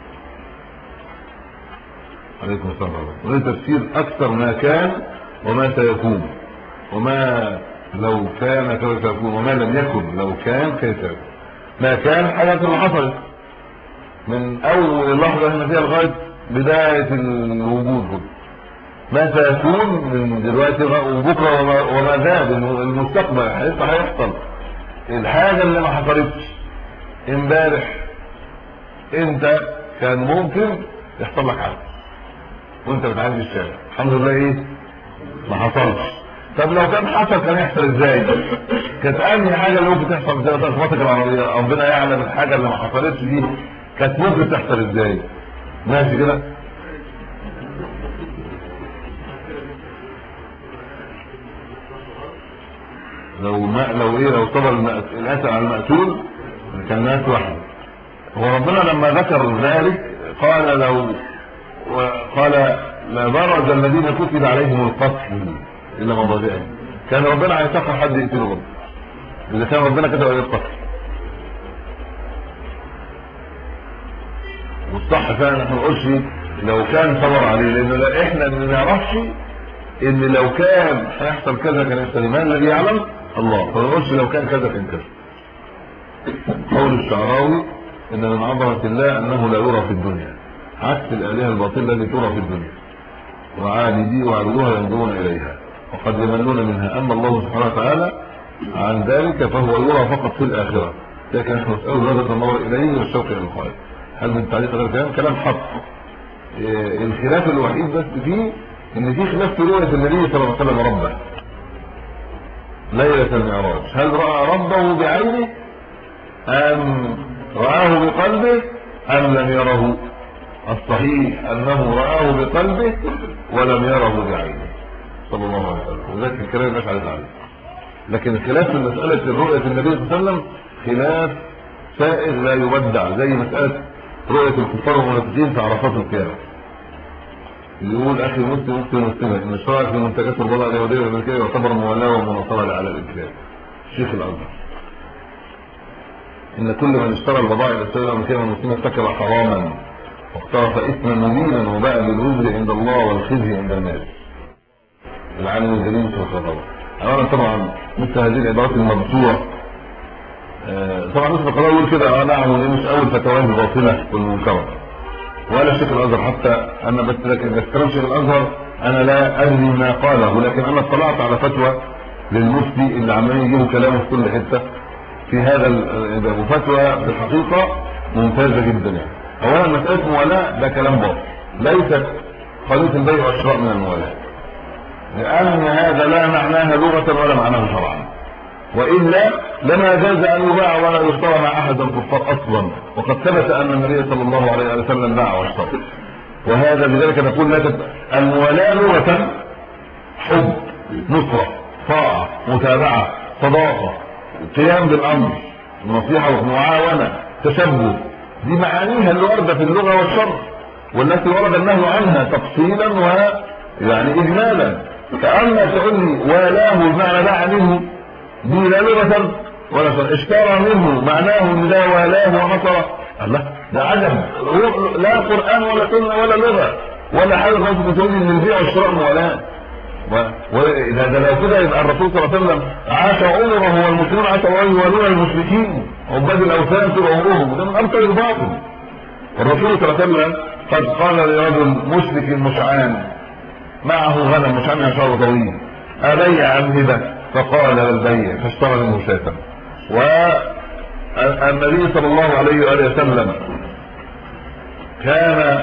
عليكم السلام ورحمة الله تفسير أكثر ما كان وما سيكون وما لو كان كيف سيكون وما لم يكن لو كان كيف يكون ما كان حاجة اللي حصلت من أول اللحظة احنا فيها لغاية بداية الوجود كله ما سيكون من دلوقتي وبكرة وما, وما زاد المستقبل لسه هيحصل الحاجة اللي ما حصلتش امبارح انت كان ممكن يحصل لك حاجة وانت بتعدي الشارع الحمد لله ايه ما حصلش طب لو كان حصل كان يحصل ازاي كانت انهي حاجه اللي ممكن تحصل زي تخبطك العربيه ربنا يعلم الحاجه اللي ما حصلتش دي كانت ممكن تحصل ازاي ماشي كده لو ما لو ايه لو صبر الاسد على المقتول كان ناس واحده هو ربنا لما ذكر ذلك قال لو قال لبرز الذين كتب عليهم القتل الا مضاجعهم كان ربنا هيسخر حد يقتله برضه اذا كان ربنا كتب عليه القتل والصح فعلا احنا ما نقولش لو كان صبر عليه لانه لا احنا ما نعرفش ان لو كان هيحصل كذا كان يحصل ما الذي يعلم الله فما نقولش لو كان كذا كان كذا قول الشعراوي ان من عظمه الله انه لا يرى في الدنيا عكس الالهه الباطله التي ترى في الدنيا وعابدي وعبدوها ينظرون اليها وقد يملون منها اما الله سبحانه وتعالى عن ذلك فهو يرى فقط في الاخره لكن نحن نسال درجه النظر اليه والشوق الى الخير هل من تعليق غير كلام كلام حق إيه الخلاف الوحيد بس فيه ان في خلاف في رؤيه النبي صلى الله عليه وسلم ربه ليله المعراج هل راى ربه بعينه ام رآه بقلبه ام لم يره الصحيح انه رآه بقلبه ولم يره بعينه صلى الله عليه وسلم وذلك الكلام الناس عليه عليه لكن الخلاف في مسألة رؤية النبي صلى الله عليه وسلم خلاف سائغ لا يبدع زي مسألة رؤية الكفار والمنافقين في عرفات القيامة يقول اخي مسلم مسلم مسلمة ان الشرع في منتجات البضائع اليهودية والامريكية يعتبر مولاة ومناصرة على الاسلام الشيخ الازهر ان كل من اشترى البضائع الاسلامية والامريكية والمسلمة ارتكب حراما واقترف اثما مبينا وباء بالوزر عند الله والخزي عند الناس العالم الجليل سبحانه وتعالى اولا طبعا مثل هذه العبارات المبثوره طبعا مثل القضاء يقول كده اه نعم مش اول فتواه الباطله والمنكره ولا شيخ الازهر حتى انا بس لكن بس كلام شيخ الازهر انا لا ادري ما قاله لكن انا اطلعت على فتوى للمفتي اللي عمالين يجيبوا كلامه في كل حته في هذا وفتوى في الحقيقه ممتازه جدا يعني اولا مساله موالاه ده كلام باطل ليست قضيه البيع والشراء من الموالاه لان هذا لا معناها لغه ولا معناه شرعا والا لما جاز ان يباع ولا يشترى مع احد الكفار اصلا وقد ثبت ان النبي صلى الله عليه وسلم باع واشترى وهذا بذلك نقول لا الموالاه لغه حب نصره طاعه متابعه صداقه قيام بالامر نصيحه ومعاونه تشبه دي معانيها اللي ورده في اللغه والشرع والتي ورد النهي عنها تفصيلا ويعني اجمالا كأنك تقول لي والاه بمعنى باع منه دي لا لغة ولا شرع اشترى منه معناه ان ده والاه ونصره الله ده عجب لا قرآن ولا سنة ولا لغة ولا حاجة خالص بتقول ان البيع والشراء موالاه واذا ده لو كده يبقى الرسول صلى الله عليه وسلم عاش عمره والمسلمون عاشوا يوالون المشركين عباد الاوثان طول عمرهم وده من ابطل الباطل الرسول صلى الله عليه وسلم قد قال لرجل مشرك مشعان معه غنم مشعان يعني شعره طويل ابيع ام هبه فقال البيع فاشترى منه شاة والنبي صلى الله عليه وآله وسلم كان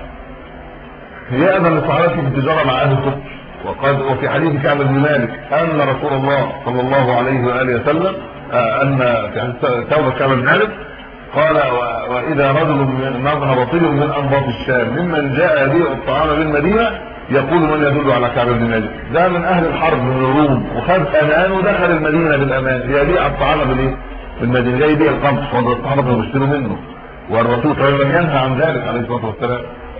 يأذن لصحابته في التجارة مع أهل الكفر وقد وفي حديث كعب بن مالك أن رسول الله صلى الله عليه وآله وسلم أن في حديث توبة كعب بن مالك قال وإذا رجل نظر طيب من أنباط الشام ممن جاء يبيع الطعام بالمدينة يقول من يدل على كعب بن مالك ده من اهل الحرب من الروم وخد امان ودخل المدينه بالامان يبيع الطعام بالايه بالمدينه جاي يبيع القمح وان الصحابه كانوا بيشتروا منه والرسول صلى الله عليه وسلم ينهى عن ذلك عليه الصلاه والسلام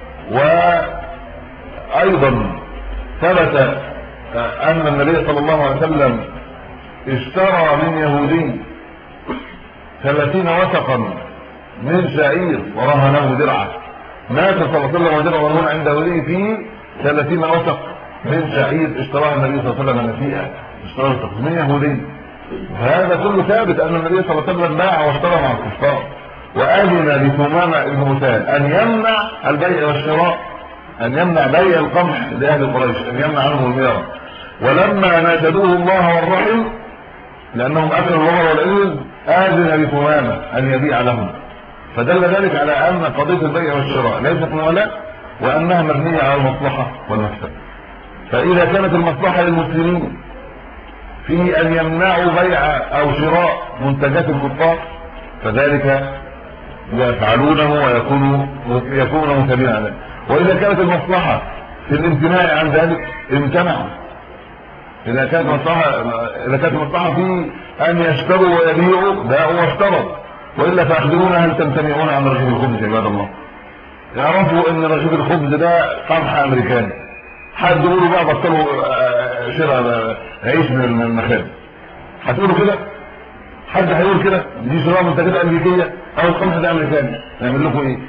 وايضا ثبت ان النبي صلى الله عليه وسلم اشترى من يهودي ثلاثين وثقا من شعير ورهنه درعه مات صلى الله عليه وسلم وجد مرهون عند وليه في 30 وثق من شعير اشتراها النبي صلى الله عليه وسلم نسيئه اشتراها تقسيميه يهوديه هذا كله ثابت ان النبي صلى الله عليه وسلم باع واشترى مع الكفار واذن لثمامه بن مثال ان يمنع البيع والشراء ان يمنع بيع القمح لاهل قريش ان يمنع عنهم الميراث ولما ناشدوه الله والرحم لانهم اكلوا الوهر والعز اذن لثمامه ان يبيع لهم فدل ذلك على ان قضيه البيع والشراء ليست مولاه وانها مبنيه على المصلحه والمكسب فاذا كانت المصلحه للمسلمين في ان يمنعوا بيع او شراء منتجات الكفار فذلك يفعلونه ويكونوا يكونوا متابعين عليه واذا كانت المصلحه في الامتناع عن ذلك امتنعوا اذا كانت مصلحه اذا كانت المصلحه في ان يشتروا ويبيعوا باعوا واشتروا والا فاخبرونا هل تمتنعون عن رغيف الخبز يا عباد الله يعرفوا ان رغيف الخبز ده قمح امريكاني حد يقولوا بقى بطلوا شراء عيش من المخابز هتقولوا كده حد هيقول كده دي شراء منتجات امريكيه او القمح ده امريكاني نعمل لكم ايه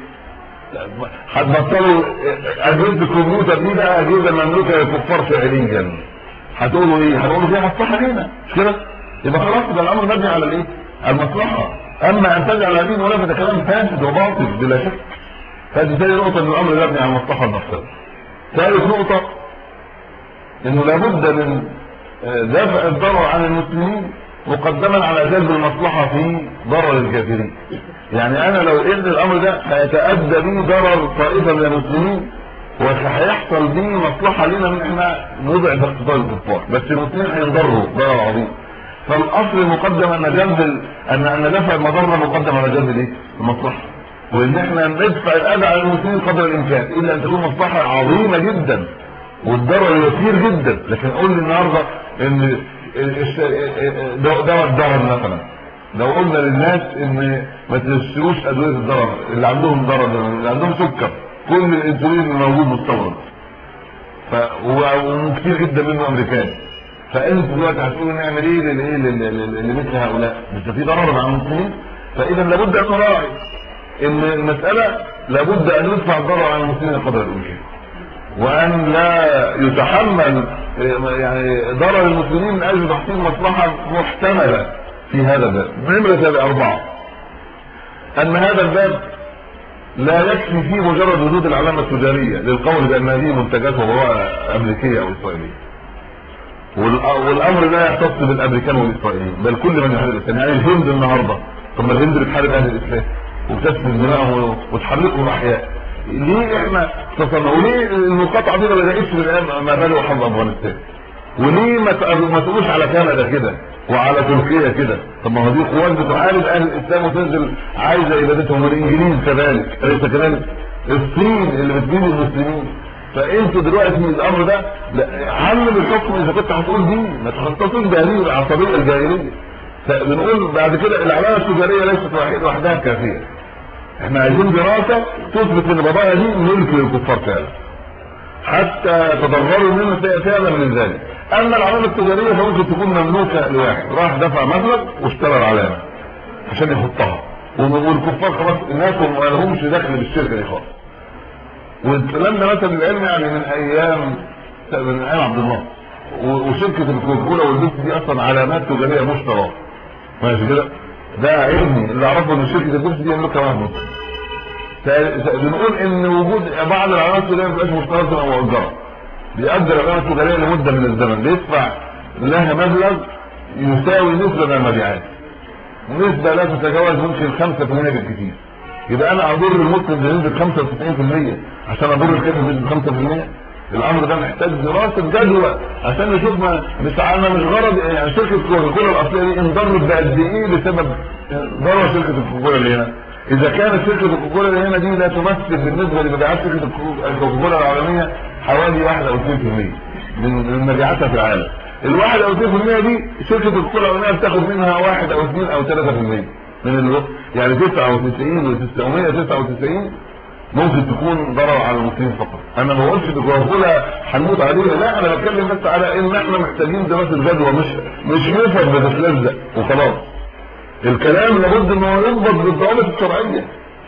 هتبطلوا اجهزه الكمبيوتر دي بقى اجهزه مملوكه للكفار فعليا هتقولوا ايه هتقولوا فيها مصلحه لينا مش كده يبقى خلاص ده الامر مبني على الايه المصلحه اما ان تجعل هذه المنافسه كلام فاسد وباطل بلا شك هذه ثاني نقطه ان الامر مبني على المصلحه النفسيه ثالث نقطه انه لابد من دفع الضرر عن المسلمين مقدما على جلب المصلحه في ضرر الكافرين يعني انا لو ان الامر ده هيتادى به ضرر طائفه من المسلمين وهيحصل به مصلحه لنا ان احنا نضعف اقتصاد الكفار بس المسلمين هينضروا ضرر عظيم فالاصل المقدم ان جلب ان ان دفع المضره مقدم على جلب الايه؟ المصلحه وان احنا ندفع الاذى على المسلمين قدر الامكان الا ان تكون مصلحه عظيمه جدا والضرر يسير جدا لكن قول لي النهارده ان دواء الضرر مثلا لو قلنا للناس ان ما تشتروش ادويه الضرر اللي عندهم ضرر اللي عندهم سكر كل الانسولين الموجود مستورد ف وكثير جدا منه امريكاني فانتوا دلوقتي هتقولوا نعمل ايه للايه لمثل هؤلاء مش في ضرر مع المسلمين فاذا لابد ان نراعي ان المساله لابد ان يدفع الضرر على المسلمين قدر الامكان وان لا يتحمل يعني ضرر المسلمين من اجل تحصيل مصلحه محتمله في هذا الباب نمرة أربعة أن هذا الباب لا يكفي فيه مجرد وجود العلامة التجارية للقول بأن هذه منتجات وبضائع أمريكية أو إسرائيلية والأمر لا يختص بالأمريكان والإسرائيليين بل كل من يحارب الإسلام يعني الهند النهاردة طب ما الهند بتحارب أهل الإسلام وبتسفك دماءهم وتحرقهم أحياء ليه احنا تصنع وليه المقاطعة دي ما بدأتش من أيام ما بنوا حرب أفغانستان وليه ما تقولوش على كندا كده وعلى تركيا كده طب ما هو دي قوات بتحارب اهل الاسلام وتنزل عايزه ابادتهم والانجليز كذلك اليس كذلك الصين اللي بتجيب المسلمين فانتوا دلوقتي من الامر ده علم الحكم اذا كنت هتقول دي ما تخصصوش بهذه العصبيه الجاهليه بنقول بعد كده العلامه التجاريه ليست وحدها كافيه احنا عايزين دراسه تثبت ان البضائع دي ملك للكفار فعلا حتى تضرروا منه فعلا من ذلك اما العلامه التجاريه فممكن تكون مملوكه لواحد راح دفع مبلغ واشترى العلامه عشان يحطها والكفار خلاص الناس ما لهمش دخل بالشركه دي خالص والكلام ده مثلا العلم يعني من ايام من ايام عبد الله وشركه الكوكولا والبيبسي دي اصلا علامات تجاريه مشتراه ماشي كده ده علمي اللي اعرفه ان شركه البيبسي دي يملكها واحد مسلم بنقول ان وجود بعض العلامات التجاريه ما بتبقاش مشتركه او مؤجره بيأجر العلامة التجارية لمدة من الزمن بيدفع لها مبلغ يساوي نسبة من المبيعات نسبة لا تتجاوز ممكن 5% بالكثير يبقى انا اضر المسلم بنسبة 95% عشان اضر الكافر بنسبة 5% الامر ده محتاج دراسة جدوى عشان نشوف ما مش انا مش غرض يعني شركة كوكاكولا الاصلية دي انضرت بقد ايه بسبب ضرر شركة الكوكاكولا اللي هنا اذا كانت شركة الكوكاكولا اللي هنا دي لا تمثل بالنسبة لمبيعات شركة الكوكاكولا العالمية حوالي 1 او 2% من مبيعاتها في العالم الواحد او 2% دي شركه الكولا العالميه بتاخد منها 1 او 2 او 3% من الوقت يعني 99 و999 ممكن تكون ضرر على المسلمين فقط انا ما بقولش الكولا هنموت عليها لا انا بتكلم بس على ان احنا محتاجين دراسه جدوى مش مش نفر بتتلزق وخلاص الكلام لابد ان هو يضبط بالضوابط الشرعيه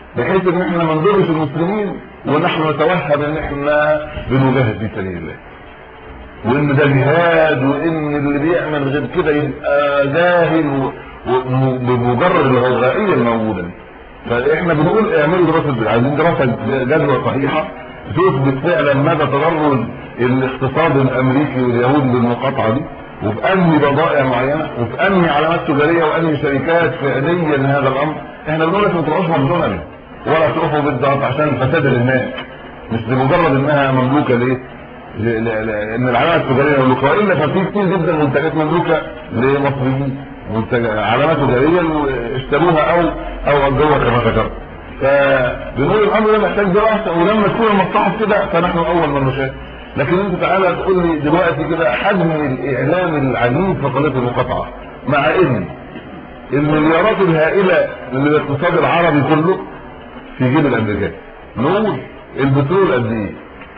بحيث ان احنا ما نضرش المسلمين ونحن نتوهم ان احنا بنجاهد في سبيل الله وان ده جهاد وان اللي بيعمل غير كده يبقى جاهل بمجرد الغوغائيه الموجوده دي فاحنا بنقول اعملوا دراسه عايزين دراسه جدوى صحيحه تثبت فعلا مدى تضرر الاقتصاد الامريكي واليهود بالمقاطعه دي وفي انهي بضائع معينه وفي انهي علامات تجاريه وانهي شركات فعليا هذا الامر احنا بنقول لك ما تروحوش ماكدونالدز ولا تروحوا بالضغط عشان الفساد اللي هناك مش لمجرد انها مملوكه ليه؟ لان العلامات التجاريه مملوكه والا ففي كتير جدا منتجات مملوكه لمصريين منتج علامات تجاريه اشتروها او او اجروها كما ذكرت فبنقول الامر ده محتاج دراسه ولما تكون المصلحه كده فنحن اول من نشاهد لكن انت تعالى تقول لي دلوقتي كده حجم الاعلام العنيف في قضيه المقاطعه مع ان المليارات الهائله للاقتصاد العربي كله في جيب الامريكان نقول البترول قد ايه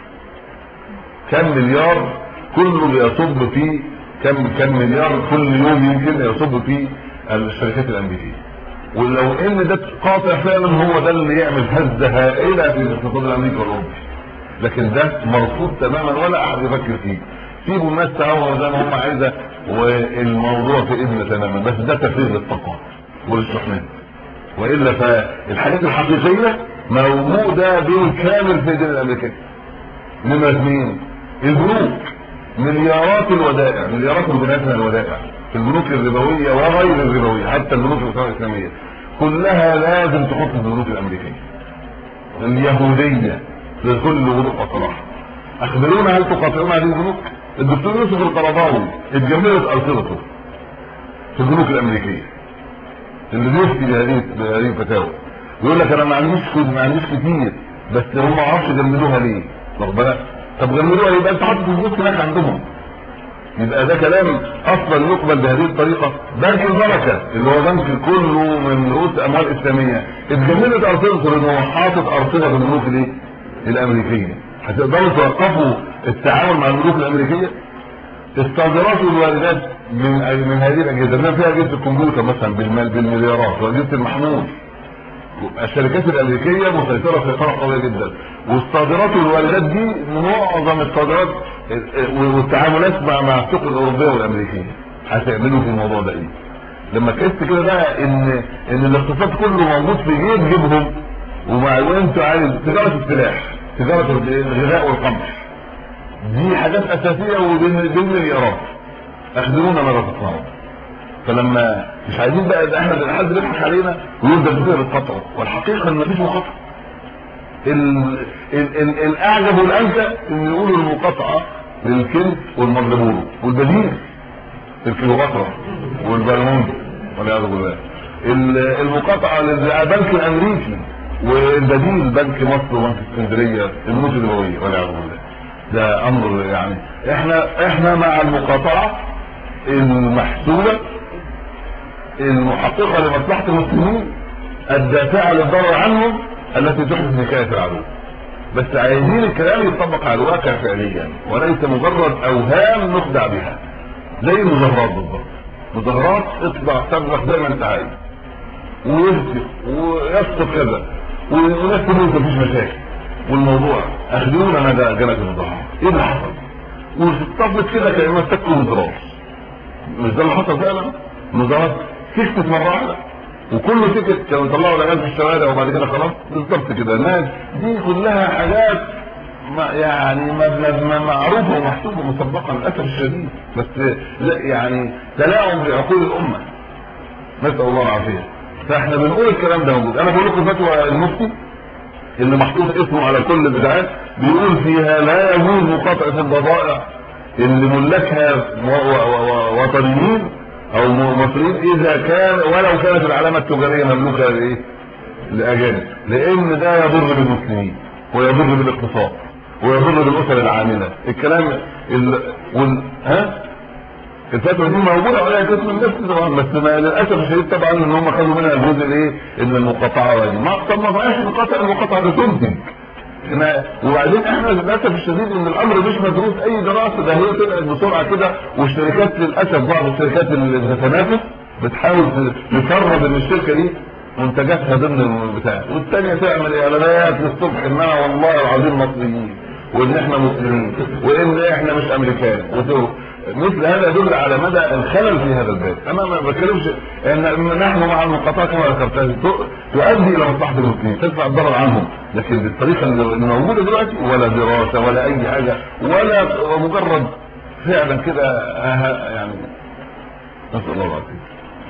كم مليار كله بيصب في كم كم مليار كل يوم يمكن يصب في الشركات الامريكيه ولو ان ده قاطع فعلا هو ده اللي يعمل هزه هائله في الاقتصاد الامريكي والاوروبي لكن ده مرفوض تماما ولا احد يفكر فيه سيبوا الناس تعوض زي ما هم عايزه والموضوع في اذن تماما بس ده تفريغ للطاقات والاستحمام والا فالحاجات الحقيقيه موجوده بالكامل في الدين الامريكي نمره اثنين البنوك مليارات الودائع مليارات البنات من الودائع في البنوك الربويه وغير الربويه حتى البنوك الاسلاميه كلها لازم تحط في البنوك الامريكيه اليهوديه لكل بنوك وصلاح اخبرونا هل تقاطعون هذه البنوك الدكتور يوسف القرضاوي اتجمدت ارصدته في البنوك الامريكيه اللي بيفتي بهذه بهذه الفتاوى يقول لك انا ما عنديش ما عنديش كتير بس هم ما عرفش يجمدوها ليه واخد بالك طب جمدوها يبقى انت حاطط الفلوس هناك عندهم يبقى ده كلام اصلا يقبل بهذه الطريقه بنك البركه اللي هو بنك كله من رؤوس اموال اسلاميه اتجمدت ارصدته لان هو حاطط ارصده في البنوك الايه؟ الامريكيه هتقدروا توقفوا التعامل مع البنوك الامريكيه الصادرات والواردات من من هذه الاجهزه بما فيها اجهزه الكمبيوتر مثلا بالمال بالمليارات واجهزه المحمول الشركات الامريكيه مسيطره سيطره قويه جدا والصادرات والواردات دي معظم الصادرات والتعاملات مع مع السوق الاوروبيه والامريكيه هتعملوا في الموضوع ده ايه؟ لما تحس كده بقى ان ان الاقتصاد كله موجود في جيب جيبهم ومع انت عايز تجاره السلاح تجاره الغذاء والقمح دي حاجات اساسيه وبالمليارات اخبرونا ماذا تصنعون فلما مش عايزين بقى احنا حد بيضحك علينا ويقول ده بتقدر القطع والحقيقه ان مفيش مقاطعه ال... ال... ال... الاعجب والانكى ان يقولوا المقاطعه للكنز والمغربون والبديل الكليوباترا والبرموند والعياذ بالله المقاطعه للبنك الامريكي والبديل بنك مصر وبنك اسكندريه الموت النوويه والعياذ بالله ده امر يعني احنا احنا مع المقاطعه المحسوبه المحققه لمصلحه المسلمين الدافعه للضرر عنهم التي تحدث نكايه العدو بس عايزين الكلام يطبق على الواقع فعليا وليس مجرد اوهام نخدع بها زي المظاهرات بالظبط مظاهرات اطلع تبلغ زي ما انت عايز ويهتف ويسقط كذا والناس تموت مفيش مشاكل والموضوع اخبرونا ماذا جرت المظاهرات ايه اللي حصل وتطبط كده كانه تكتب مدراس مش ده اللي حصل فعلا مظاهرات سكتت مره واحده وكله سكت كانوا يطلعوا العيال في الشوارع وبعد كده خلاص بالظبط كده الناس دي كلها حاجات ما يعني ما ما معروفه ومحسوبه مسبقا للاسف الشديد بس لا يعني تلاعب بعقول الامه نسال الله العافيه فاحنا بنقول الكلام ده موجود انا بقول لكم فتوى المفتي اللي محطوط اسمه على كل البدعات بيقول فيها لا يجوز مقاطعه البضائع اللي ملكها وطنيين او مصريين اذا كان ولو كانت العلامه التجاريه مملوكه لايه؟ لاجانب لان ده يضر بالمسلمين ويضر بالاقتصاد ويضر بالاسر العامله الكلام ال... وال... ها الفتوى دي موجوده عليها قسم النفس طبعا بس ما للاسف الشديد طبعا ان هم خدوا منها الجزء الايه؟ ان المقاطعه واجب ما طب ما فيهاش مقاطعه المقاطعه بتنتج وبعدين احنا للاسف الشديد ان الامر مش مدروس اي دراسه ده هي طلعت بسرعه كده والشركات للاسف بعض الشركات اللي بتتنافس بتحاول تسرب ان الشركه دي منتجاتها ضمن البتاع والثانيه تعمل اعلانات للصبح انها والله العظيم مصريين وان احنا مسلمين وان احنا مش امريكان وتو- مثل هذا يدل على مدى الخلل في هذا الباب انا ما بتكلمش ان نحن مع المقاطعه كما ذكرتها ت- تؤدي الى مصلحه المسلمين تدفع الضرر عنهم لكن بالطريقه اللي موجوده دلوقتي ولا دراسه ولا اي حاجه ولا مجرد فعلا كده آه، يعني نسال الله العافيه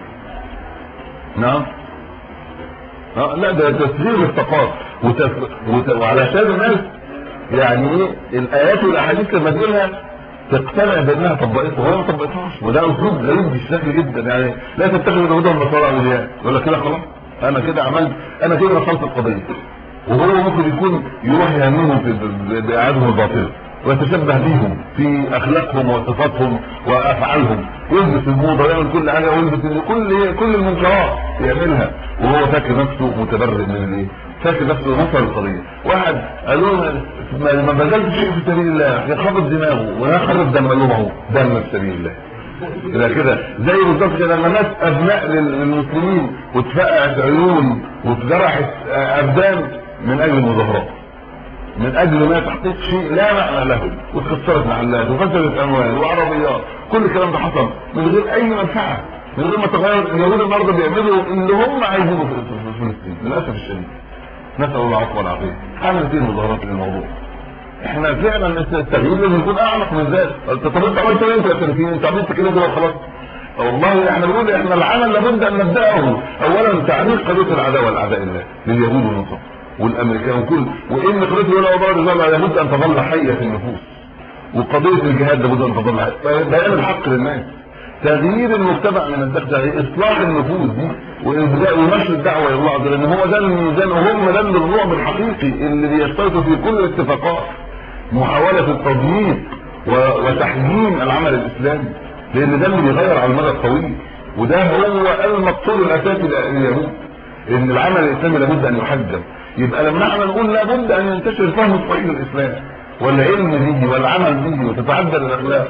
نعم اه لا ده تسهيل الثقافه وتف... وت... وعلشان الناس يعني ايه الايات والاحاديث لما تقولها تقتنع بانها طبقتها وهي ما طبقتهاش وده اسلوب غريب بشكل جدا يعني لا تتخذ اليهود والنصارى اولياء يقول لك كده خلاص انا كده عملت انا كده وصلت القضيه وهو ممكن يكون يروح يهمهم في ب- باعادهم الباطله ويتشبه بيهم في اخلاقهم وصفاتهم وافعالهم يلبس الموضه ويعمل كل حاجه ويلبس كل كل المنكرات يعملها وهو فاكر نفسه متبرئ من الايه؟ فاكر نفسه نصر القضيه واحد قال له ما ما بذلت شيء في سبيل الله يخرب دماغه ويخرب دم لهم دم في سبيل الله الى كده زي بالظبط كده لما ناس ابناء لل- للمسلمين واتفقعت عيون واتجرحت آه، ابدان من اجل المظاهرات من اجل ما تحقيق شيء لا معنى له واتكسرت محلات وفسدت اموال وعربيات كل الكلام ده حصل من غير اي منفعه من غير ما تغير اليهود النهارده بيعملوا اللي هم عايزينه في في فلسطين للاسف الشديد نسال الله العفو والعافيه عملت ايه المظاهرات للموضوع احنا فعلا التغيير لازم يكون اعمق من ذلك انت طب انت عملت ايه انت يا 30 انت عملت كده كده خلاص والله احنا بنقول احنا العمل لابد ان نبداه اولا تعليق قضيه العداوه لاعداء الله لليهود والنصارى والامريكان وكل وان قضيه ولا وبار الرجال لابد ان تظل حيه في النفوس وقضيه الجهاد لابد ان تظل حيه بيان الحق للناس تغيير المجتمع من الداخل اصلاح النفوس دي وإبداء ونشر الدعوه الى الله عز وجل لان هو ده الميزان وهم ده الرعب الحقيقي اللي بيشترط في كل الاتفاقات محاوله التضييق و- وتحجيم العمل الاسلامي لان ده اللي بيغير على المدى الطويل وده هو المقصود الاساسي لليهود ان العمل الاسلامي لابد ان يحجم يبقى لما احنا نقول لابد ان ينتشر فهم صحيح للاسلام والعلم به والعمل به وتتعدل الاخلاق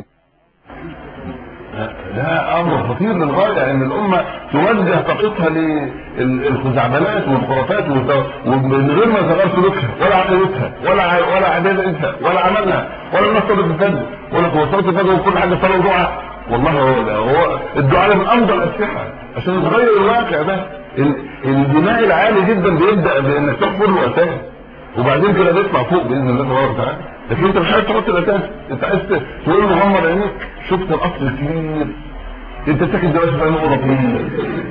ده امر خطير للغايه ان الامه توجه طاقتها للخزعبلات والخرافات والت- ومن غير ما تغير سلوكها ولا عقيدتها ولا ع- ولا عدالتها ولا عملها ولا الناس صلاه الفجر ولا صلاه الفجر وكل حاجه صلاه ودعاء والله هو هو الدعاء ده من افضل الاسلحه عشان يتغير الواقع ده ال- البناء العالي جدا بيبدا بانك تحفر له اساس وبعدين كده بيطلع فوق باذن الله تبارك وتعالى لكن انت مش عايز تحط الاساس انت عايز تقول له غمض عينيك شفت الاصل الكبير انت ساكن دلوقتي في عين اوروبيين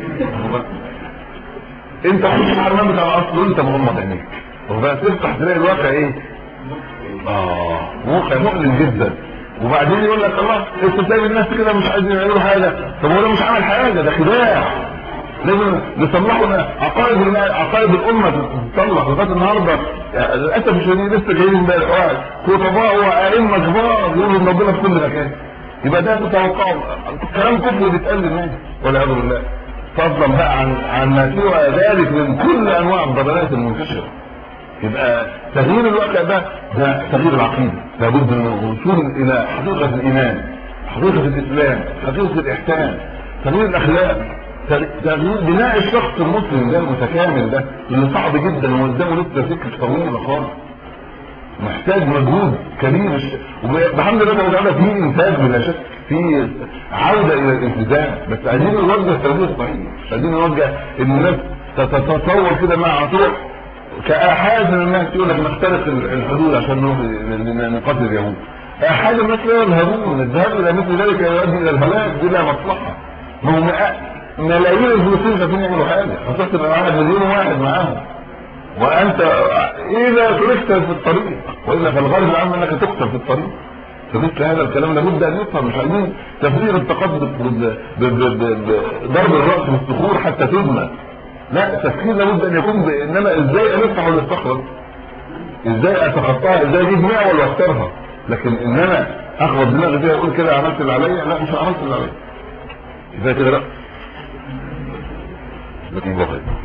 انت خش الحمام بتاع الاصل وانت مغمض عينيك وبقى تفتح تلاقي الواقع ايه اه واقع مؤلم جدا وبعدين يقول لك الله انت سايب الناس كده مش عايزين يعملوا حاجه طب هو ده مش عامل حاجه ده خداع لازم نصلحوا ده. عقائد النا- عقائد الامه تتصلح لغايه النهارده يعني للاسف الشديد لسه جايين امبارح واحد خطباء وائمه كبار يقولوا ان ربنا في كل مكان يبقى ده تتوقعوا كلام كفر بيتقال للناس والعياذ بالله فضلا بقى عن عن ما سوى ذلك من كل انواع الضلالات المنتشره يبقى تغيير الواقع ده ده تغيير العقيده لابد من الوصول الى حقيقه الايمان حقيقه الاسلام حقيقه الاحسان تغيير الاخلاق تغيير بناء الشخص المسلم ده المتكامل ده اللي صعب جدا وقدامه لسه سكه طويله خالص محتاج مجهود كبير والحمد لله رب العالمين في انتاج بلا شك في عوده الى الالتزام بس عايزين نوجه التوجيه الصحيح عايزين نوجه ان الناس تتصور كده مع عطوع كآحاد من الناس يقول لك نخترق الحدود عشان نروح نقاتل اليهود آحاد الناس لا يذهبون الذهاب الى مثل ذلك يؤدي الى الهلاك بلا مصلحه ما هم ملايين الفلسطينيين مش عارفين يعملوا حاجه خاصه لو واحد مليون واحد معاهم وانت اذا تركت في الطريق والا فالغالب العام انك تقتل في الطريق فمثل هذا الكلام لابد ان يفهم مش عايزين تفريغ التقدم بضرب الراس بالصخور حتى تبنى لا التفكير لابد ان يكون انما ازاي انفتح الصخره ازاي اتخطاها ازاي اجيب معول واكسرها لكن ان انا اخبط دماغي فيها اقول كده عملت اللي عليا لا مش عملت اللي عليا كفايه كده لا لكن بخير